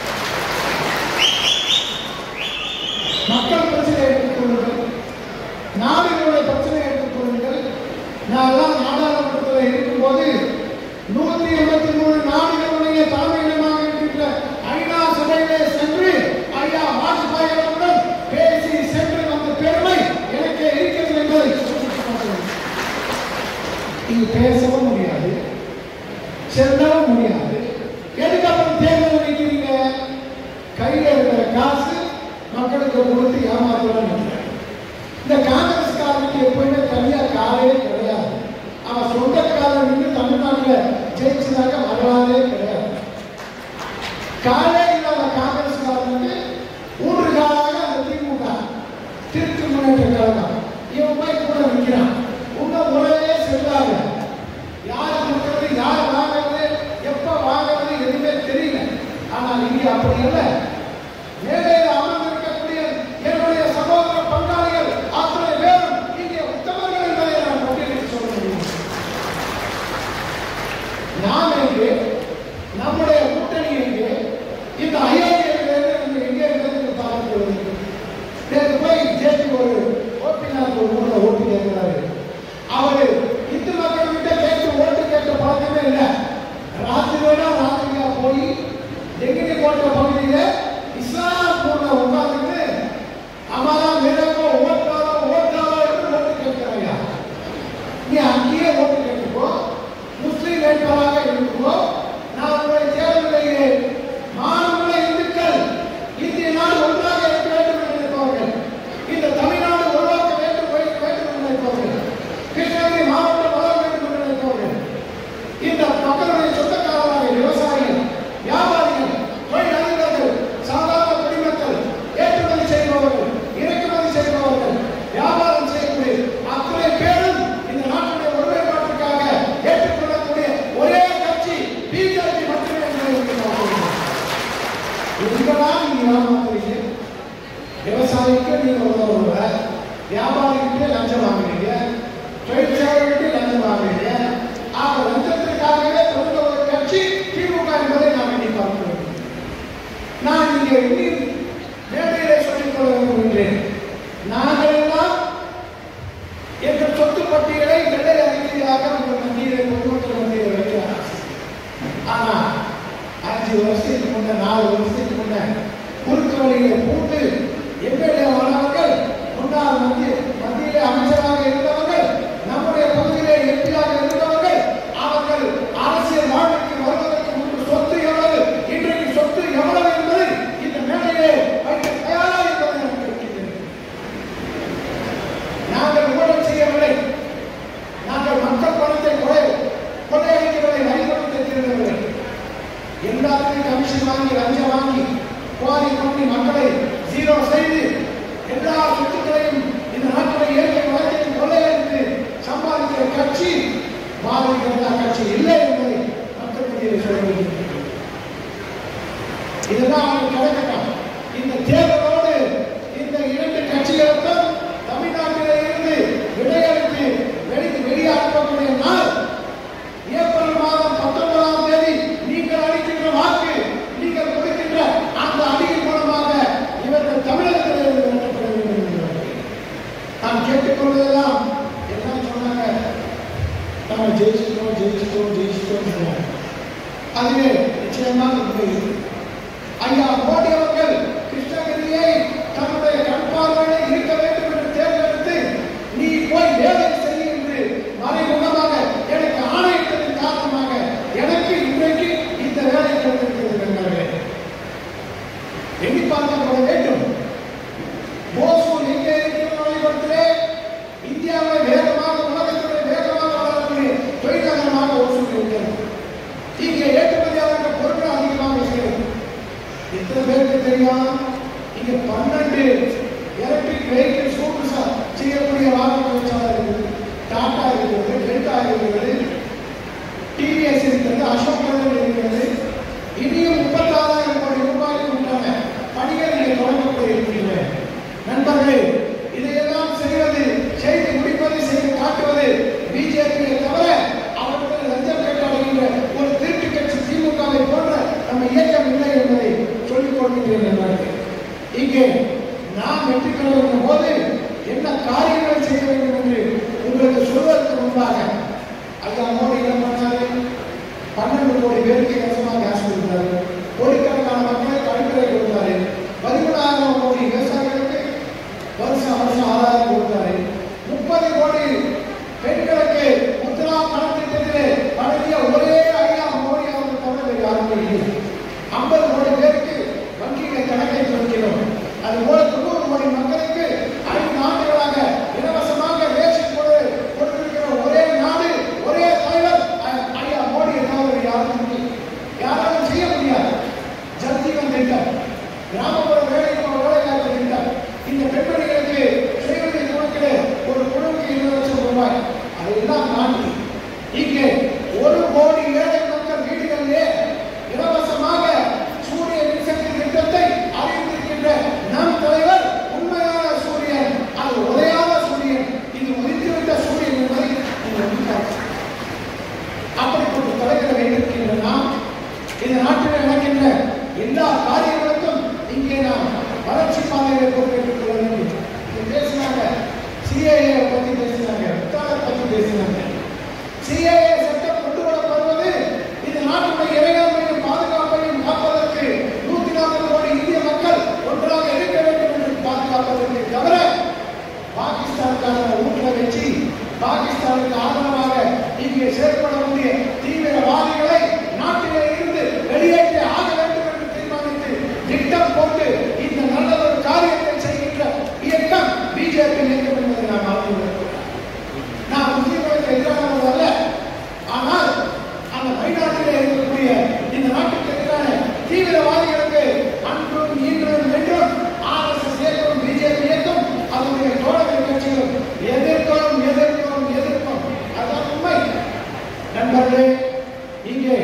மக்கள் பிரச்சனை எடுத்துக்கொள்ளுங்கள் நாடுகளுடைய பிரச்சனை எடுத்துக்கொள்ளுங்கள் நான்லாம் நாடாளுமன்றத்தில் இருக்கும்போது நூத்தி எண்பத்தி மூணு நாடுகளுடைய தலைமையிடமாக இருக்கின்ற ஐநா சபையிலே சென்று ஐயா வாஜ்பாய் அவர்களுடன் பேசி சென்று வந்த பெருமை எனக்கு இருக்கிறது என்பதை சுட்டிக்காட்டுகிறேன். இது பேசவும் முடியாது செல்லவும் முடியாது எதுக்கு அப்புறம் தேர்தல் வைக்கிறீங்க கையில் இருக்கிற காசு மக்களுக்கு கொடுத்து ஏமாத்துறோம் இந்த காங்கிரஸ்காரனுக்கு எப்பவுமே தனியா காலே கிடையாது அவன் சொந்தக்காரன் நின்று தமிழ்நாட்டில் ஜெயிச்சதாக வரலாறே கிடையாது காலே இல்லாத காங்கிரஸ்காரனுக்கு மூன்று காலாக அந்த திமுக திருச்சி முன்னேற்ற கழகம் இவன் போய் கூட நிற்கிறான் உங்க முறையே செல்லாத யார் கொடுக்கறது யார் வாங்குறது எப்ப வாங்குறது எதுவுமே தெரியல ஆனால் இங்கே அப்படி இல்லை மேடையில் அமர்ந்திருக்கக்கூடிய என்னுடைய சகோதர பங்காளிகள் அத்தனை பேரும் இங்கே உத்தமர்கள் என்பதை நான் பட்டியலிட்டு சொல்ல முடியும் நாம் எங்கே நம்முடைய கூட்டணி எங்கே இந்த ஐயாயிரம் எங்கே இருக்கிறது பார்க்கிறது நேற்று போய் ஜேபி ஒரு ஓபிநாத் ஒரு ஊர்ல ஓட்டு கேட்கிறாரு அவரு இந்து மக்கள் கிட்ட கேட்டு ஓட்டு கேட்ட பழக்கமே இல்லை ராத்திரியோட ராத்திரியா போய் எங்கே போட்ட பகுதியில இஸ்லாம் ஊர்ல உட்கார்ந்துட்டு அம்மாடா மேலக்கோ ஓட்டாரோ ஓட்டாரோ என்று ஓட்டு கேட்கிறாயா நீ அங்கேயே ஓட்டு கேட்டுக்கோ முஸ்லீம் வேட்பாளராக இருந்துக்கோ நான் உங்களை தேர்தலிலே மாநில இந்துக்கள் இந்திய நாடு ஒன்றாக இருக்க வேண்டும் என்று நினைப்பவர்கள் இந்த தமிழ்நாடு உருவாக்க வேண்டும் வைக்க வேண்டும் என்று நினைப்பவர்கள் கிருஷ்ணகிரி மாவட்டம் வளர வேண்டும் என்று நினைப்பவர்கள் இந்த மக்களுடைய சொந்தக்காரராக விவசாயிகள் வியாபாரிகள் தொழிலாளர்கள் சாதாரண குடிமக்கள் ஏற்றுமதி செய்பவர்கள் இறக்குமதி செய்பவர்கள் வியாபாரம் செய்யக்கூடிய அத்தனை பேரும் இந்த நாட்டுடைய ஒருமைப்பாட்டிற்காக ஏற்றுக்கொள்ளக்கூடிய ஒரே கட்சி பிஜேபி மட்டுமே என்பதை உங்களுக்கு நான் சொல்கிறேன். இதுக்கெல்லாம் நீங்க ஏமாத்துறீங்க விவசாயிக்கு நீங்க உதவுற வியாபாரிகிட்ட லஞ்சம் வாங்குறீங்க தொழிற்சாலைகிட்ட லஞ்சம் வாங்குறீங்க ஆக லஞ்சத்திற்காகவே பிறந்த ஒரு கட்சி திமுக என்பதை நாம் எண்ணி பார்க்கிறோம் நான் இங்கே இன்னும் மேடையிலே சொல்லிக் கொள்ள விரும்புகின்றேன் நாங்கள் எல்லாம் எங்கள் சொத்து பட்டியலை வெள்ளை அறிக்கையாக உங்கள் மத்தியிலே பொதுமக்கள் மத்தியில் வைக்கிறார் ஆனா அஞ்சு வருஷத்துக்கு முன்ன நாலு வருஷத்துக்கு முன்ன குறுக்கு வழியில பூண்டு எம்எல்ஏ ஆனவர்கள் முன்னாள் மத்திய மத்தியிலே அமைச்சராக இருந்தவர்கள் நம்முடைய பகுதியிலே எம்பியாக இருந்தவர்கள் அவர்கள் அரசியல் வாழ்க்கைக்கு வருவதற்கு முன்பு சொத்து எவ்வளவு இன்றைக்கு சொத்து எவ்வளவு என்பதை இந்த மேடையிலே வைக்க தயாரா என்பதை நான் கேட்கிறேன் நாங்கள் ஊழல் செய்யவில்லை நாங்கள் மக்கள் பணத்தை கொலை கொள்ளையடிக்கவில்லை வரி பணத்தை திருடவில்லை எல்லாத்தையும் கமிஷன் வாங்கி லஞ்சம் வாங்கி குவாரி பண்ணி மக்களை ஜீரோ செய்து எல்லா சொத்துக்களையும் இந்த நாட்டுடைய இயற்கை வளத்தையும் கொள்ளையடித்து சம்பாதிக்கிற கட்சி பாரதிய ஜனதா கட்சி இல்லை என்பதை மக்கள் மத்தியில் சொல்ல வேண்டும் இதுதான் அவங்க கிடைக்கட்டும் இந்த தேர்தலோடு இந்த இரண்டு கட்சிகளுக்கும் தமிழ்நாட்டிலே இருந்து விடையளித்து வெளி வெளியாக்கப்பக்கூடிய நாள் ஏப்ரல் மாதம் பத்தொன்பதாம் தேதி நீங்கள் அளிக்கின்ற வாக்கு நீங்கள் கொடுக்கின்ற அந்த அடியின் மூலமாக இவர்கள் தமிழகத்தில் இருந்து விரட்டப்பட வேண்டும் என்கிறார்கள். நான் கேட்டுக்கொள்வதெல்லாம் என்ன சொன்னாங்க நம்ம ஜெயிச்சிட்டோம் ஜெயிச்சிட்டோம் ஜெயிச்சிட்டோம் ரெண்டு எலக்ட்ரிக் வெஹிக்கிள் சூப்பர் செய்யக்கூடிய வாகன தொழிற்சாலை இருக்குது டாடா இருக்கிறது டெல்டா இருக்கிறது டிவிஎஸ் இருக்கிறது அசோக் லேலண்ட் இருக்கிறது இனியும் முப்பத்தாறாயிரம் கோடி ரூபாய்க்கு உண்டான பணிகள் இங்கே தொடங்கப்பட இருக்கின்றன நண்பர்களே இதையெல்லாம் செய்வது செய்து முடிப்பது செய்து காட்டுவது பிஜேபியை தவிர அவர்கள் லஞ்சம் கேட்டு அடைகின்ற ஒரு திருட்டு கட்சி திமுகவை போன்ற நம்ம இயக்கம் இல்லை என்பதை சொல்லிக் கொள்கின்றேன் நண்பர்களே இங்கே நாம் வெற்றி பெற வேண்டும் போது என்ன காரியங்களை செய்ய வேண்டும் என்று உங்களுக்கு சொல்வதற்கு முன்பாக ஐயா மோடி என்ன பண்ணாரு பன்னெண்டு கோடி பேருக்கு இலவசமாக கேஸ் கொடுத்தாரு கோடிக்கணக்கான மக்களை கழிப்பறை கொடுத்தாரு பதிமூணாயிரம் கோடி விவசாயிகளுக்கு வருஷம் வருஷம் ஆதாயம் கொடுத்தாரு முப்பது கோடி பெண்களுக்கு முத்ரா பணத்திட்டத்திலே வழங்கிய ஒரே ஐயா மோடி அவர்கள் தவிர வேறு யாருமே இல்லை ஐம்பது கோடி பேருக்கு வங்கியில கணக்கை துவக்கிறோம் அதுபோல தொண்ணூறு கோடி மக்களுக்கு ஐந்து ஆண்டுகளாக இலவசமாக ரேஷன் கொடு கொடுத்திருக்கிற ஒரே நாடு ஒரே தலைவர் அ- ஐயா மோடி தவிர யாரும் இல்லை. யாராலும் செய்ய முடியாது ஜல்ஜீவன் திட்டம் கிராமப்புற வேலை வேலைவாய்ப்பு திட்டம் இந்த பெண்மணிகளுக்கு செய்வதை கொடுக்கிற ஒரு குழுவுக்கு இருபது லட்சம் ரூபாய் அதெல்லாம் தாண்டி இங்கே ஒரு கோடி ஏழை மக்கள் வீடுகளிலே இலவசமாக சூரிய மின்சக்தி திட்டத்தை அறிவித்திருக்கின்ற நம் தலைவர் உண்மையான சூரியன் அது உதயாத சூரியன் இது உதித்துவிட்ட சூரியன் என்பதை நீங்கள் நம்பிக்காது. அப்படிப்பட்ட தலைவரை வைத்திருக்கின்ற நாம் இந்த நாட்டில் நடக்கின்ற எல்லா காரியங்களுக்கும் இங்கே நாம் வளர்ச்சி பாதையை பொறுப்பேற்றுக் கொள்ள வேண்டும் இங்க பேசினாங்க சிஏஏ பத்தி பேசினாங்க புத்தாளர் பத்தி பேசினாங்க சிஏஏ சட்டம் கொண்டு வரப்படுவது இந்த நாட்டுடைய இறையாண்மையும் பாதுகாப்பையும் காப்பதற்கு நூத்தி நாற்பது கோடி இந்திய மக்கள் ஒன்றாக இருக்க வேண்டும் என்று பாதுகாப்பதற்கு தவிர பாகிஸ்தானுக்கான ஊட்டில வச்சு பாகிஸ்தானுக்கு ஆதரவாக இங்கே செயல்படக்கூடிய தீவிரவாதிகளை நாட்டிலே இருந்து வெளியேற்றி ஆக வேண்டும் என்று தீர்மானித்து திட்டம் போட்டு இந்த நல்ல ஒரு காரியத்தை செய்கின்ற இயக்கம் பிஜேபி இயக்கம் என்பதை நாம் அறிந்து கொள்கிறோம். நான் முஸ்லிம்களுக்கு எதிரானவர் அல்ல ஆனால் அந்த மைனாட்டிலே இருக்கக்கூடிய இந்த நாட்டுக்கு எதிரான தீவிரவாதிகளுக்கு அன்றும் இன்றும் என்றும் ஆர்எஸ்எஸ் இயக்கம் பிஜேபி இயக்கம் அதனுடைய தோழர்கள் கட்சிகளும் எதிர்க்கிறோம் எதிர்க்கிறோம் எதிர்க்கிறோம் அதான் உண்மை நண்பர்களே இங்கே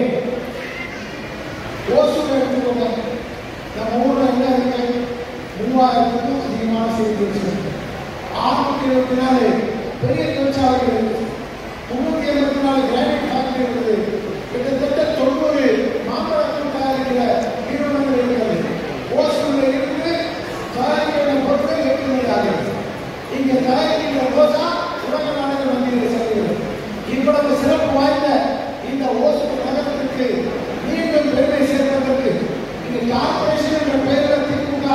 ஓசூர் எடுத்துக்கோங்க நம்ம ஊர்ல என்ன இருக்கு மூவாயிரத்துக்கும் அதிகமான செய்தி இருக்கு ஆறுநூத்தி இருபத்தி நாலு பெரிய தொழிற்சாலைகள் இருக்கு முன்னூத்தி எண்பத்தி நாலு கிரானைட் ஃபேக்டரி இருக்குது கிட்டத்தட்ட தொண்ணூறு மாம்பழத்தில் தயாரிக்கிற நிறுவனங்கள் இருக்கிறது ஓசூர்ல இருந்து தயாரிக்கிற பொருட்கள் ஏற்றுமதி ஆகிறது இங்க தயாரிக்கிற ரோசா உலக நாடுகள் வங்கியில் செல்கிறது இவ்வளவு சிறப்பு வாய்ந்த இந்த ஓசூர் நகரத்திற்கு மீண்டும் பெருமை சேர்ப்பதற்கு இது கார்பரேஷன் என்ற பெயரில் திமுக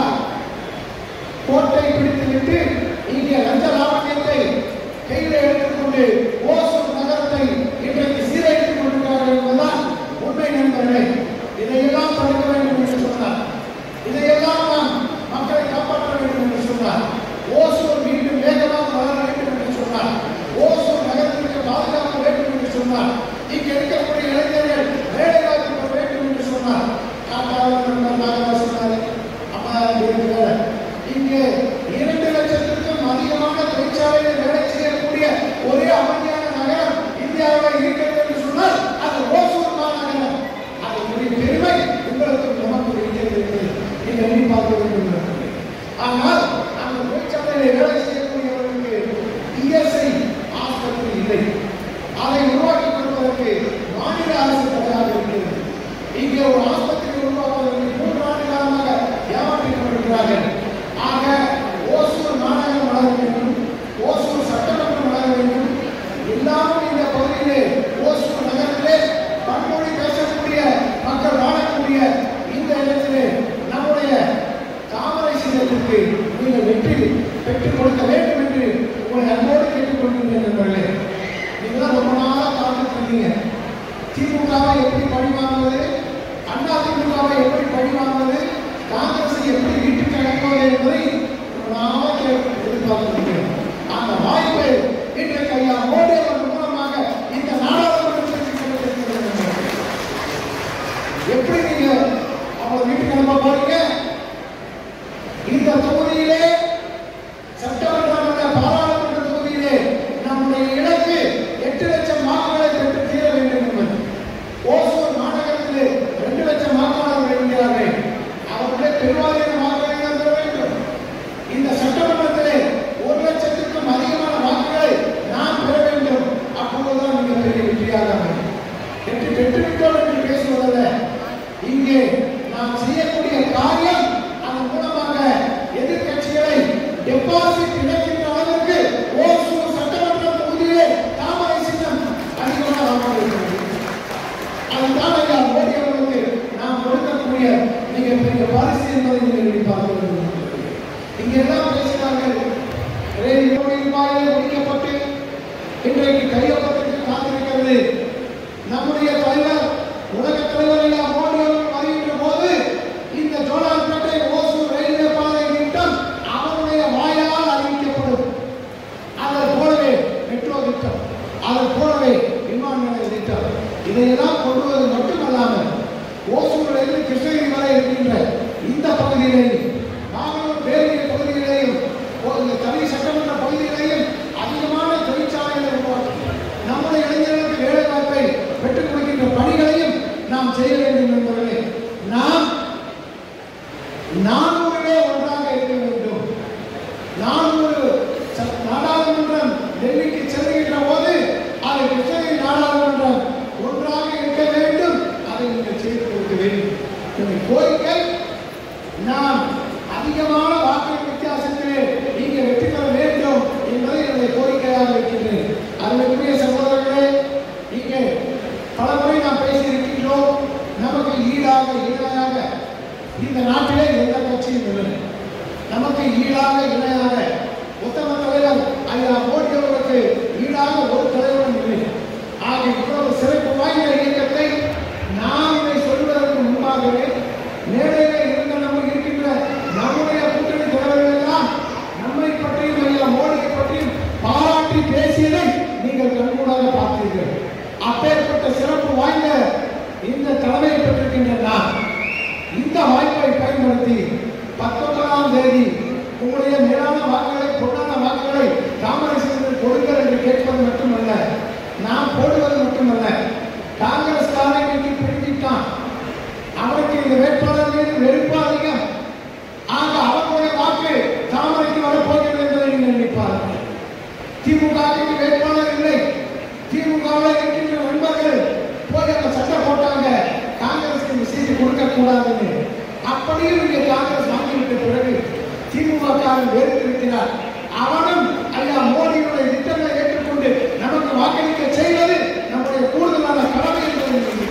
கோட்டை பிடித்துவிட்டு இங்கே லஞ்ச லாவணியத்தை கையில் எடுத்துக்கொண்டு ஓசூர் நகரத்தை இன்றைக்கு சீரழித்துக் கொண்டிருக்கிறார்கள் என்பதுதான் உண்மை நண்பர்களே இதையெல்லாம் தடுக்க வேண்டும் என்று சொன்னார் இதையெல்லாம் நாம் மக்களை காப்பாற்ற வேண்டும் என்று சொன்னார் ஓசூர் மீண்டும் வேகமாக வளர வேண்டும் என்று சொன்னார் ஓசூர் நகரத்திற்கு பாதுகாப்பு வேண்டும் என்று சொன்னார் இங்கு இருக்கக்கூடிய இளைஞர்கள் வேலை வாய்ப்பு பெற வேண்டும் என்று சொன்னார் காட்டாளர் நண்பர் நாகராஜ் சொன்னார் ஐம்பதாயிரம் பேருக்கு வேலை இங்கே இரண்டு லட்சத்திற்கும் அதிகமான தொழிற்சாலையில் வேலை செய்யக்கூடிய ஒரே அமைதியான நகரம் இந்தியாவில் இருக்கிறது என்று சொன்னால் அது ஓசூர் மாநகரம் அதனுடைய பெருமை உங்களுக்கு நமக்கு இருக்கிறது என்பதை நீங்கள் எண்ணி பார்க்க வேண்டும் நண்பர்களே. ஆனால் அந்த தொழிற்சாலையில் வேலை செய்யக்கூடியவர்களுக்கு இஎஸ்ஐ ஆஸ்பத்திரி இல்லை அதை உருவாக்கி கொடுப்பதற்கு மாநில அரசு தடையாக இருக்கிறது இங்கே ஒரு ஆஸ்பத்திரி உருவாக்குவதற்கு மூன்று ஆண்டு காலமாக ஏமாற்றிக் கொண்டிருக்கிறார்கள் ஆக ஓசூர் மாநகரம் வளர வேண்டும் ஓசூர் சட்டமன்றம் வளர வேண்டும் எல்லாரும் இந்த பகுதியிலே ஓசூர் நகரத்திலே பன்மொழி பேசக்கூடிய மக்கள் வாழக்கூடிய இந்த இடத்திலே நம்முடைய தாமரை சின்னத்திற்கு நீங்கள் வெற்றி பெற்றுக் கொடுக்க வேண்டும் என்று உங்களை அன்போடு கேட்டுக்கொள்கிறேன் நண்பர்களே நீங்களாம் ரொம்ப நாளாக காத்துட்டு இருந்தீங்க திமுகவை எப்படி பழி வாங்குவது அண்ணா திமுகவை எப்படி பழி வாங்குவது காங்கிரஸை எப்படி வீட்டுக்கு அனுப்புவது என்பதை ரொம்ப நாளாக கேட்டு எதிர்பார்த்திருக்கிறேன் அந்த வாய்ப்பை இன்றைக்கு ஐயா மோடி அவர்கள் மூலமாக இந்த நாடாளுமன்றத்திற்கு கிடைத்திருக்கிறது நண்பர்களே. எப்படி நீங்க அவங்க வீட்டுக்கு அனுப்ப போறீங்க இந்த தொகுதியிலே இங்கெல்லாம் பேசினார்கள் ரயில் ரூபாயில் முடிக்கப்பட்டு இன்றைக்கு கையொப்பத்திற்கு காத்திருக்கிறது நம்முடைய தலைவர் உலக தலைவர் ஐயா மோடி அவர்கள் வருகின்ற போது இந்த ஜோலார்பேட்டை ஓசூர் ரயில்வே பாதை திட்டம் அவருடைய வாயால் அறிவிக்கப்படும் அதை போலவே மெட்ரோ திட்டம் அதை போலவே விமான நிலைய திட்டம் இதையெல்லாம் கொண்டு வருவது மட்டுமல்லாமல் ஓசூரிலிருந்து கிருஷ்ணகிரி வரை இருக்கின்ற இந்த பகுதியிலேயும் நாகலூர் பேரிய பகுதியிலேயும் ஓ- இந்த தனி சட்டமன்ற பகுதியிலேயும் அதிகமான தொழிற்சாலைகளை உருவாக்கி நம்முடைய இளைஞர்களுக்கு வேலை வாய்ப்பை பெற்றுக் கொடுக்கின்ற பணிகளையும் நாம் செய்ய வேண்டும் என்பவர்களே நாம் நானூறிலே ஒன்றாக இருக்க வேண்டும் நானூறு ச- நாடாளுமன்றம் டெல்லிக்கு செல்கின்ற போது அது கிருஷ்ணகிரி நாடாளுமன்றம் ஒன்றாக இருக்க வேண்டும் அதை நீங்கள் செய்து கொடுக்க வேண்டும் என்னுடைய கோரிக்கை நாம் அதிகமான வாக்கு வித்தியாசத்திலே நீங்க வெற்றி பெற வேண்டும் என்பதை என்னுடைய கோரிக்கையாக இருக்கின்றேன் அருமைக்குரிய சகோதரர்களே இங்கே பல முறை நாம் பேசியிருக்கின்றோம் நமக்கு ஈடாக இணையாக இந்த நாட்டிலே எந்த கட்சியும் இல்லை நமக்கு ஈடாக இணையாக உத்தம தலைவர் ஐயா மோடி அவர்களுக்கு ஈடாக ஒரு தலைவரும் இல்லை ஆக இவ்வளவு சிறப்பு வாய்ந்த இயக்கத்தை நாம் இதை சொல்வதற்கு முன்பாகவே மேடையிலே இருந்த நம்ம இருக்கின்ற நம்முடைய கூட்டணி தலைவர்கள் எல்லாம் நம்மை பற்றியும் ஐயா மோடியை பற்றியும் பாராட்டி பேசியதை நீங்கள் கண்கூடாக பார்த்தீர்கள் அப்பேற்பட்ட சிறப்பு வாய்ந்த இந்த தலைமையை பெற்றிருக்கின்ற நான் இந்த வாய்ப்பை பயன்படுத்தி பத்தொன்பதாம் தேதி உங்களுடைய மேலான வாக்குகளை பொன்னான வாக்குகளை தாமரை செல்வர்கள் கொடுங்கள் என்று கேட்பது மட்டுமல்ல நாம் போடுவது மட்டுமல்ல காங்கிரஸ் காரன் இன்னைக்கு பிரிஞ்சிட்டான் அவருக்கு இந்த வேட்பாளர் மீது வெறுப்பு அதிகம் ஆக அவர்களுடைய வாக்கு தாமரைக்கு வரப்போகிறது என்பதை நீங்கள் நினைப்பார்கள் திமுகவுக்கு வேட்பாளர் இல்லை திமுகவில் இருக்கின்ற நண்பர்கள் போய் அந்த சட்டம் போட்டாங்க காங்கிரஸ்க்கு இந்த சீட்டு கொடுக்க கூடாதுன்னு அப்படியும் இங்கே காங்கிரஸ் வாங்கிவிட்ட பிறகு திமுக காரன் வெறுத்திருக்கிறார் அவனும் ஐயா மோடியுடைய திட்டங்களை ஏற்றுக்கொண்டு நமக்கு வாக்களிக்க செய்வது நம்முடைய கூடுதலான கடமை என்பதை நீங்கள்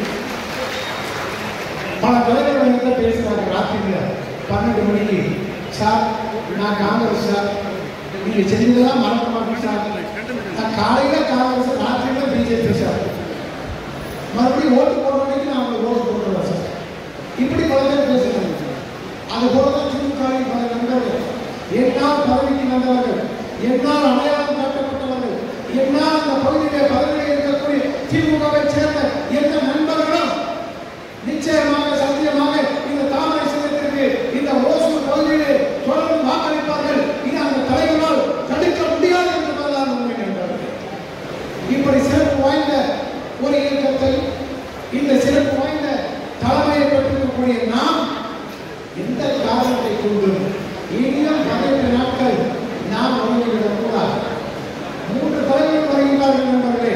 பல தலைவர்கள் வந்து பேசுறாங்க ராத்திரியில பன்னெண்டு மணிக்கு சார் நான் காங்கிரஸ் சார் நீங்க செஞ்சதெல்லாம் மறக்க மாட்டேன் சார் நான் காலையில காங்கிரஸ் ராத்திரியில பிஜேபி சார் மறுபடியும் ஓட்டு போடுற வரைக்கும் நான் அவங்களுக்கு ஓட்டு போட்டுருவேன் சார் இப்படி பல பேர் பேசுறாங்க அது போல தான் திமுகவின் பல நண்பர்கள் என்னால் பதவிக்கு வந்தவர்கள் என்னால் அடையாளம் காட்டப்பட்டவர்கள் என்னால் அந்த பகுதியிலே பதவியில் இருக்கக்கூடிய திமுகவை சேர்ந்த எந்த நண்பர்களும் நிச்சயமாக சத்தியமாக இந்த தாமரை சின்னத்திற்கு இந்த ஓசூர் பகுதியிலே தொடர்ந்து வாக்களிப்பார்கள் இது அந்த தலைவரால் தடுக்க முடியாது என்பதுதான் உண்மை நண்பர்கள் இப்படி சிறப்பு வாய்ந்த ஒரு இயக்கத்தை இந்த சிறப்பு வாய்ந்த தலைமையை பெற்றிருக்கக்கூடிய நாம் எந்த காரணத்தை கொண்டும் இனியும் பதினெட்டு நாட்கள் நாம் ஒதுங்கிவிடக் கூடாது மூன்று தலைவர்கள் வருகிறார்கள் நண்பர்களே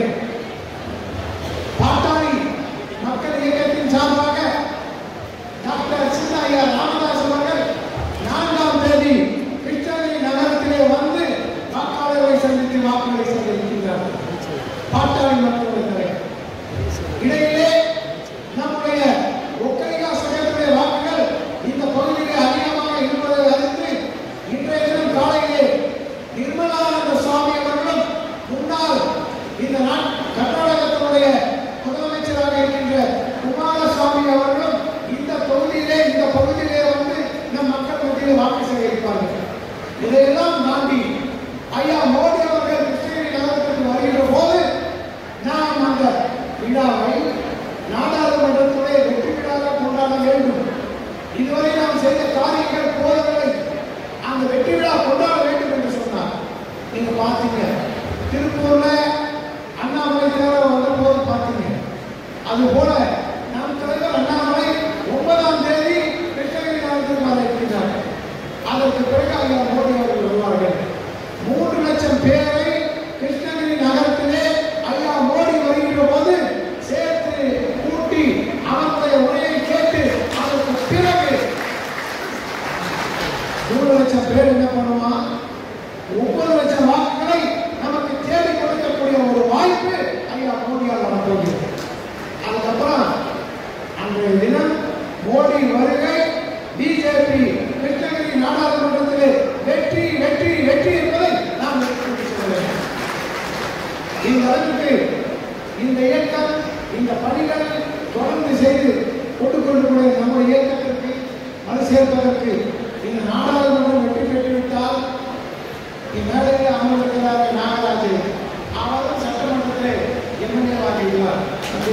பாட்டாளி மக்கள் இயக்கத்தின் சார்பாக டாக்டர் சின்னையா ராமதாஸ் அவர்கள் நான்காம் தேதி கிருஷ்ணகிரி நகரத்திலே வந்து வாக்காளர்களை சந்தித்து வாக்குகளை சந்திக்கின்றார்கள் பாட்டாளி மக்களுடைய தலைவர் இடையிலே நம்முடைய ஒக்கைகா சங்கத்துடைய வாக்குகள் இந்த பகுதியிலே அதிகமாக இருப்பதை அறிந்து இன்றைய தினம் காலையிலே நிர்மலானந்த சுவாமி அவர்களும் முன்னாள் இந்த நாட் கர்நாடகத்தினுடைய முதலமைச்சராக இருக்கின்ற குமாரசுவாமி அவர்களும் இந்த தொகுதியிலே இந்த பகுதியிலே வந்து நம் மக்கள் மத்தியில் வாக்கு சேகரிப்பார்கள் இதையெல்லாம் தாண்டி ஐயா மோடி அவர்கள் கிருஷ்ணகிரி நகரத்துக்கு வருகின்ற போது நாம் அந்த விழாவை நாடாளுமன்றத்திலே வெற்றி விழாவாக கொண்டாட வேண்டும் இதுவரை நாம் செய்த காரியங்கள் போதவில்லை அந்த வெற்றி விழா கொண்டாட வேண்டும் என்று சொன்னார் நீங்க பார்த்தீங்க திருப்பூர்ல அண்ணாமலை தேவர் வந்த போது பார்த்தீங்க அது போல நம் தலைவர் அண்ணாமலை ஒன்பதாம் தேதி கிருஷ்ணகிரி நகரத்துக்கு வர இருக்கின்றார் அதற்கு பிறகு ஐயா மோடி அவர்கள் வருவார்கள் மூன்று லட்சம் பேரை கிருஷ்ணகிரி நகரத்திலே ஐயா மோடி வருகின்ற போது சேர்த்து கூட்டி அவருடைய உரையை கேட்டு அதற்கு பிறகு மூணு லட்சம் பேர் என்ன பண்ணுவான் ஒவ்வொரு லட்சம் வாக்குகளை நமக்கு தேடி கொடுக்கக்கூடிய ஒரு வாய்ப்பு ஐயா மோடியால் வரப்போகிறது அதுக்கப்புறம் அன்றைய தினம் மோடி வருகை பிஜேபி கிருஷ்ணகிரி நாடாளுமன்றத்திலே வெற்றி இம்மேடையிலே அமர்ந்திருக்கிறார் நாகராஜ் அவரும் சட்டமன்றத்திலே எம்எல்ஏ ஆகியுள்ளார்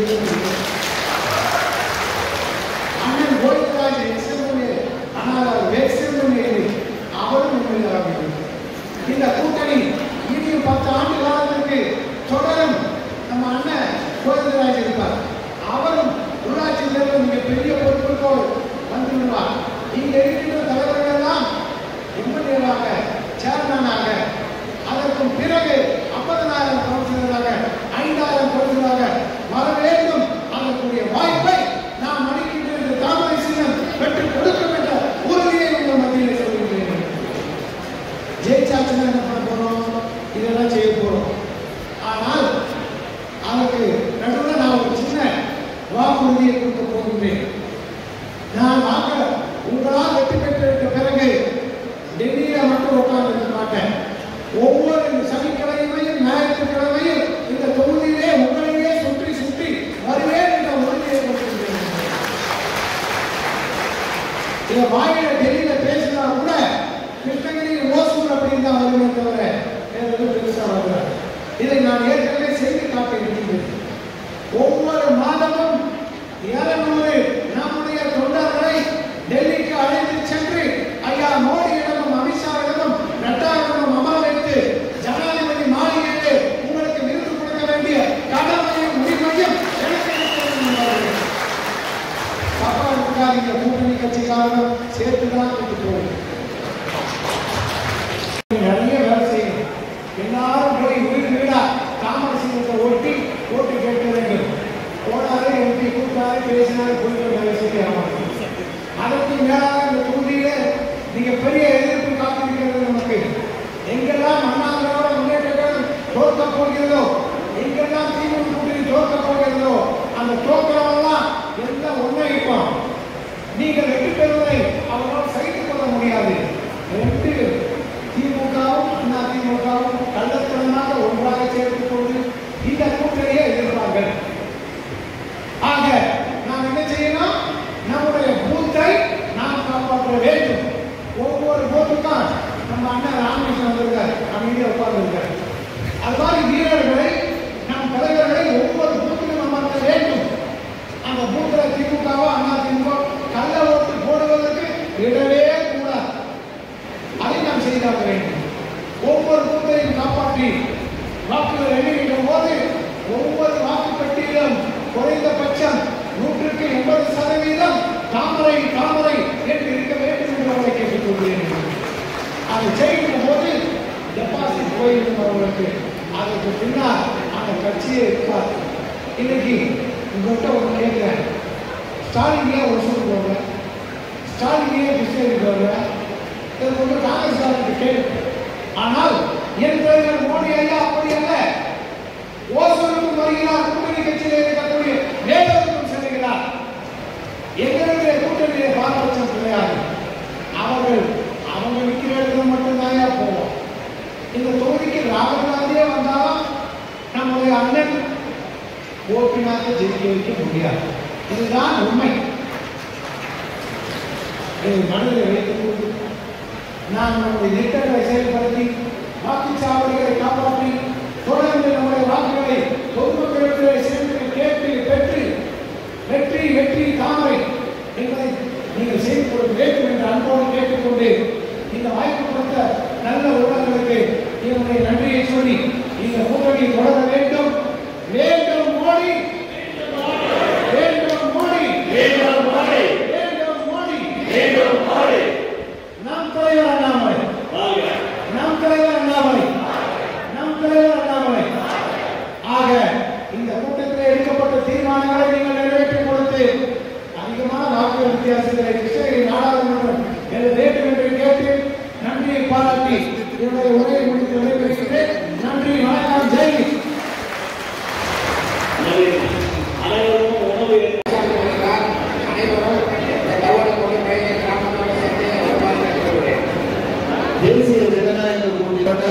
அண்ணன் கோவிந்தராஜ் எக்ஸ்எம்எல்ஏ ஆனால் அவர் எக்ஸ்எம்எல்ஏ அவரும் எம்எல்ஏ ஆகியுள்ளார் இந்த கூட்டணி இனியும் பத்து ஆண்டு காலத்திற்கு தொடரும் நம்ம அண்ணன் கோவிந்தராஜ் இருப்பார் அவரும் உள்ளாட்சி தேர்தல் மிக பெரிய பொறுப்புக்கோள் வந்துவிடுவார் இங்க இருக்கின்ற தலைவர்கள் எல்லாம் எம்எல்ஏவாக சேர்மனாக அதற்கும் பிறகு ஐம்பதனாயிரம் கவுன்சிலராக ஐந்தாயிரம் கவுன்சிலராக வர வேண்டும் அதற்குரிய வாய்ப்பை நாம் அளிக்கின்ற இந்த தாமரை சின்னம் பெற்றுக் கொடுக்கும் என்ற உறுதியை உங்கள் மத்தியில் சொல்கிறேன் ஜெயிச்சாச்சுன்னா என்ன பண்ண போறோம் இதெல்லாம் செய்ய போறோம் ஆனால் அதற்கு நடுவில் நான் ஒரு சின்ன வாக்குறுதியை கொடுக்க போகின்றேன் நான் வாங்க உங்களால் வெற்றி பெற்றிருக்க பிறகு டெல்லியில மட்டும் உட்கார்ந்து இருக்க மாட்டேன் ஒவ்வொரு சனிக்கிழமையும் ஞாயிற்றுக்கிழமையும் இந்த தொகுதியிலே உங்களையே சுற்றி சுற்றி வருவேன் என்ற உறுதியை கொடுக்கின்றேன் இதை வாயில டெல்லியில பேசினா கூட கிருஷ்ணகிரி ஓசூர் அப்படின்னு தான் வருமே தவிர வேற எதுவும் பெருசா வரல இதை நான் ஏற்கனவே செய்து காட்டியிருக்கின்றேன் ஒவ்வொரு மாதமும் இருநூறு நம்முடைய தொண்டர்களை டெல்லிக்கு அழைத்து சென்று ஐயா மோடியிடமும் அமித்ஷாவிடமும் நட்டாவிடமும் அமர வைத்து ஜனாதிபதி மாளிகையிலே உங்களுக்கு விருது கொடுக்க வேண்டிய கடமையும் உரிமையும் எனக்கு இருக்கிறது என்பார்கள். தப்பா இருக்காதீங்க கூட்டணி கட்சிக்காரர்கள் சேர்த்துதான் கூட்டு போகும் நிறைய வேலை செய்யணும் எல்லாரும் போய் வீடு வீடா தாமரசிங்கத்தை ஓட்டி ஓட்டு கேட்க வேண்டும் போனாலே எம்பி கூட்டாரு பேசினாரு போயிட்டு வேலை செய்ய அதற்கு மேலாக இந்த தொகுதியில நீங்க பெரிய எதிர்ப்பு காத்திருக்கிறது நமக்கு எங்கெல்லாம் அண்ணாதிராவிட முன்னேற்ற கழகம் தோற்க போகிறதோ எங்கெல்லாம் திமுக கூட்டணி தோற்க போகிறதோ அந்த தோற்கிறவெல்லாம் எல்லாம் ஒன்றே இருப்பான் நீங்கள் வெற்றி பெறுவதை அவரால் சகித்துக் கொள்ள முடியாது ரெண்டு திமுகவும் அண்ணா திமுகவும் கள்ளத்தனமாக ஒன்றாக சேர்த்துக் கொண்டு இந்த கூட்டணியை எதிர்ப்பார்கள் ஆக நாம் என்ன செய்யணும் நம்முடைய பூத்தை நாம் காப்பாற்ற வேண்டும் ஒவ்வொரு பூத்துக்கும் நம்ம அண்ணன் ராமகிருஷ்ணன் வந்திருக்கார் அமைதியாக உட்கார்ந்திருக்கார் அது மாதிரி வீரர்களை நம் தலைவர்களை ஒவ்வொரு பூத்திலும் அமர்த்த வேண்டும் அந்த பூத்துல திமுகவோ அண்ணா திமுக கள்ள ஓட்டு போடுவதற்கு விடவே கூடாது அதை நாம் செய்தாக வேண்டும் ஒவ்வொரு பூத்தையும் காப்பாற்றி வாக்குகள் எண்ணுகின்ற போது ஒவ்வொரு வாக்குப்பட்டியலும் குறைந்தபட்சம் நூற்றுக்கு எண்பது சதவீதம் தாமரை தாமரை என்று இருக்க வேண்டும் என்று அவரை கேட்டுக்கொள்கிறேன் அதை செய்கின்ற போது டெபாசிட் போயிருக்கும் அவர்களுக்கு அதற்கு பின்னால் அந்த கட்சியே இருக்காது இன்னைக்கு உங்கள்கிட்ட ஒன்று கேட்கிறேன் ஸ்டாலின் ஏன் ஒசூர் போகல ஸ்டாலின் ஏன் கிருஷ்ணகிரி போகல இது ஒன்று காங்கிரஸ்காரருக்கு கேள்வி ஆனால் என் தலைவர் மோடி ஐயா அப்படி அல்ல ஓசூருக்கும் வருகிறார் கூட்டணி கட்சியில் இருக்கக்கூடிய வேலூருக்கும் செல்கிறார் எங்களுடைய கூட்டணியிலே பாரபட்சம் கிடையாது அவர்கள் அவங்க நிற்கிற இடத்துல மட்டும்தான் போவோம் இந்த தொகுதிக்கு ராகுல் காந்தியே வந்தாலும் நம்முடைய அண்ணன் ஓபிநாத்தை ஜெயிக்க வைக்க முடியாது இதுதான் உண்மை இதை மனதில் வைத்துக் கொண்டு நாம் நம்முடைய திட்டங்களை செயல்படுத்தி வாக்குச்சாவடிகளை காப்பாற்றி தொடர்ந்து நம்முடைய வாக்குகளை பொதுமக்களிடத்திலே சென்று கேட்டு பெற்று வெற்றி வெற்றி தாமரை என்பதை நீங்கள் செய்து கொடுக்க வேண்டும் என்று அன்போடு கேட்டுக்கொண்டு இந்த வாய்ப்பு கொடுத்த நல்ல உள்ளங்களுக்கு என்னுடைய நன்றியை சொல்லி இந்த கூட்டணி தொடர வேண்டும் வேண்டும் மோடி வேண்டும் மோடி வேண்டும் மோடி வேண்டும் மோடி வேண்டும் மோடி நம் தலைவர் அண்ணாமலை நம் தலைவர் அண்ணாமலை நம் தலைவர் அண்ணாமலை ஆக இந்த கூட்டத்தில் எடுக்கப்பட்ட தீர்மானங்களை நீங்கள் நிறைவேற்றி கொடுத்து அதிகமான வாக்குகள் வித்தியாசங்களை கிருஷ்ணகிரி நாடாளுமன்றம் எழுத வேண்டும் என்று கேட்டு நன்றியை பாராட்டி என்னுடைய உரையை முடித்து விடைபெறுகிறேன் நன்றி வணக்கம் ஜெய் அனைவரும் உணவு அனைவரும் இந்த தகவல் கொள்கை கிராமத்தோடு சேர்த்து வருமாறு கேட்டுக்கொள்கிறேன் தேசிய ஜனநாயக கூட்டணியோட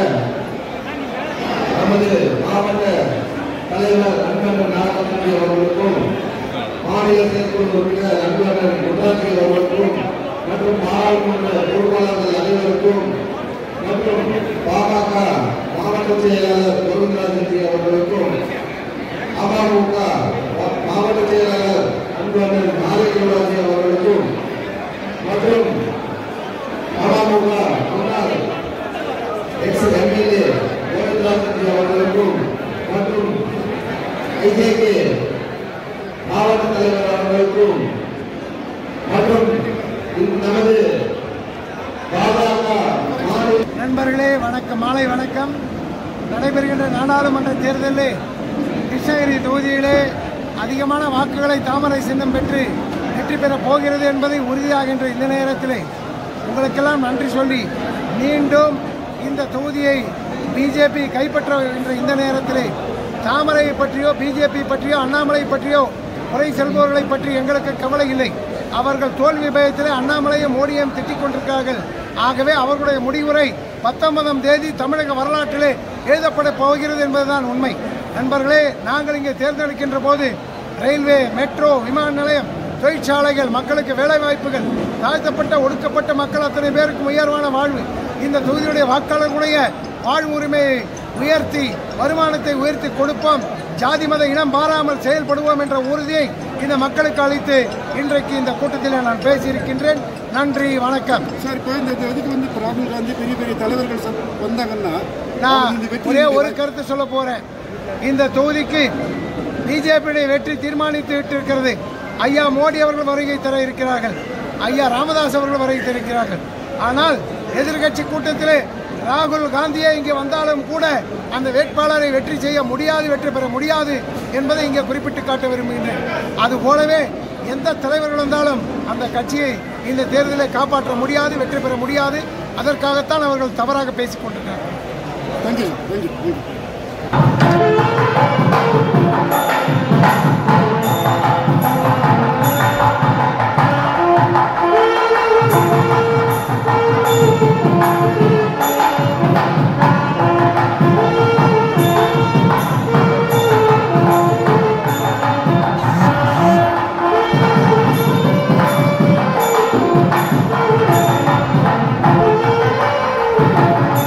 நமது மாவட்ட தலைவர் அன்பர் நாகமணி அவர்களுக்கும் மாநில செயற்குழு உறுப்பினர் அன்பர் குண்டாட்சி அவர்களுக்கும் மற்றும் பாராளுமன்ற பொறுப்பாளர்கள் அனைவருக்கும் மற்றும் பாமக எம்எல்ஏ கோவிந்தராஜ் அவர்களுக்கும் மற்றும் ஐஜேகே மாவட்ட தலைவர் அவர்களுக்கும் மற்றும் இந்த நமது பாஜக மாநில நண்பர்களே வணக்கம் மாலை வணக்கம் நடைபெறுகின்ற நாடாளுமன்ற தேர்தலில் கிருஷ்ணகிரி தொகுதியிலே அதிகமான வாக்குகளை தாமரை சின்னம் பெற்று வெற்றி பெறப் போகிறது என்பதை உறுதியாகின்ற இந்த நேரத்திலே உங்களுக்கெல்லாம் நன்றி சொல்லி மீண்டும் இந்த தொகுதியை பிஜேபி கைப்பற்றுகின்ற இந்த நேரத்திலே தாமரையை பற்றியோ பிஜேபி பற்றியோ அண்ணாமலை பற்றியோ குறை செல்பவர்களை பற்றி எங்களுக்கு கவலை இல்லை அவர்கள் தோல்வி பயத்திலே அண்ணாமலையும் மோடியையும் திட்டிக் கொண்டிருக்கிறார்கள் ஆகவே அவர்களுடைய முடிவுரை பத்தொன்பதாம் தேதி தமிழக வரலாற்றிலே எழுதப்பட போகிறது என்பதுதான் உண்மை நண்பர்களே நாங்கள் இங்கே தேர்ந்தெடுக்கின்ற போது ரயில்வே மெட்ரோ விமான நிலையம் தொழிற்சாலைகள் மக்களுக்கு வேலை வாய்ப்புகள் தாழ்த்தப்பட்ட ஒடுக்கப்பட்ட மக்கள் அத்தனை பேருக்கும் உயர்வான வாழ்வு இந்த தொகுதியுடைய வாக்காளர்களுடைய வாழ்வு உரிமையை உயர்த்தி வருமானத்தை உயர்த்தி கொடுப்போம் ஜாதி மத இனம் பாராமல் செயல்படுவோம் என்ற உறுதியை இந்த மக்களுக்கு அளித்து இன்றைக்கு இந்த கூட்டத்தில் நான் பேசியிருக்கின்றேன் நன்றி வணக்கம் சார் இப்போ இந்த இதுக்கு வந்து இப்ப ராகுல் காந்தி பெரிய பெரிய தலைவர்கள் ச- வந்தாங்கன்னா நான் அவங்க இந்த வெற்றி ஒரே ஒரு கருத்து சொல்ல போறேன் இந்த தொகுதிக்கு பிஜேபியுடைய வெற்றி தீர்மானித்து விட்டிருக்கிறது ஐயா மோடி அவர்கள் வருகை தர இருக்கிறார்கள் ஐயா ராமதாஸ் அவர்கள் வருகை தர இருக்கிறார்கள் ஆனால் எதிர்க்கட்சி கூட்டத்திலே ராகுல் காந்தியே இங்கே வந்தாலும் கூட அந்த வேட்பாளரை வெற்றி செய்ய முடியாது வெற்றி பெற முடியாது என்பதை இங்கே குறிப்பிட்டு காட்ட விரும்புகின்றேன் அது போலவே எந்த தலைவர்கள் வந்தாலும் அந்த கட்சியை இந்த தேர்தலை காப்பாற்ற முடியாது வெற்றி பெற முடியாது அதற்காகத்தான் அவர்கள் தவறாக பேசிக் கொண்டிருக்கிறார்கள் thank you thank you thank you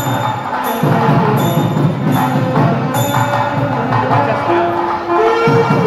Thank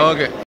okay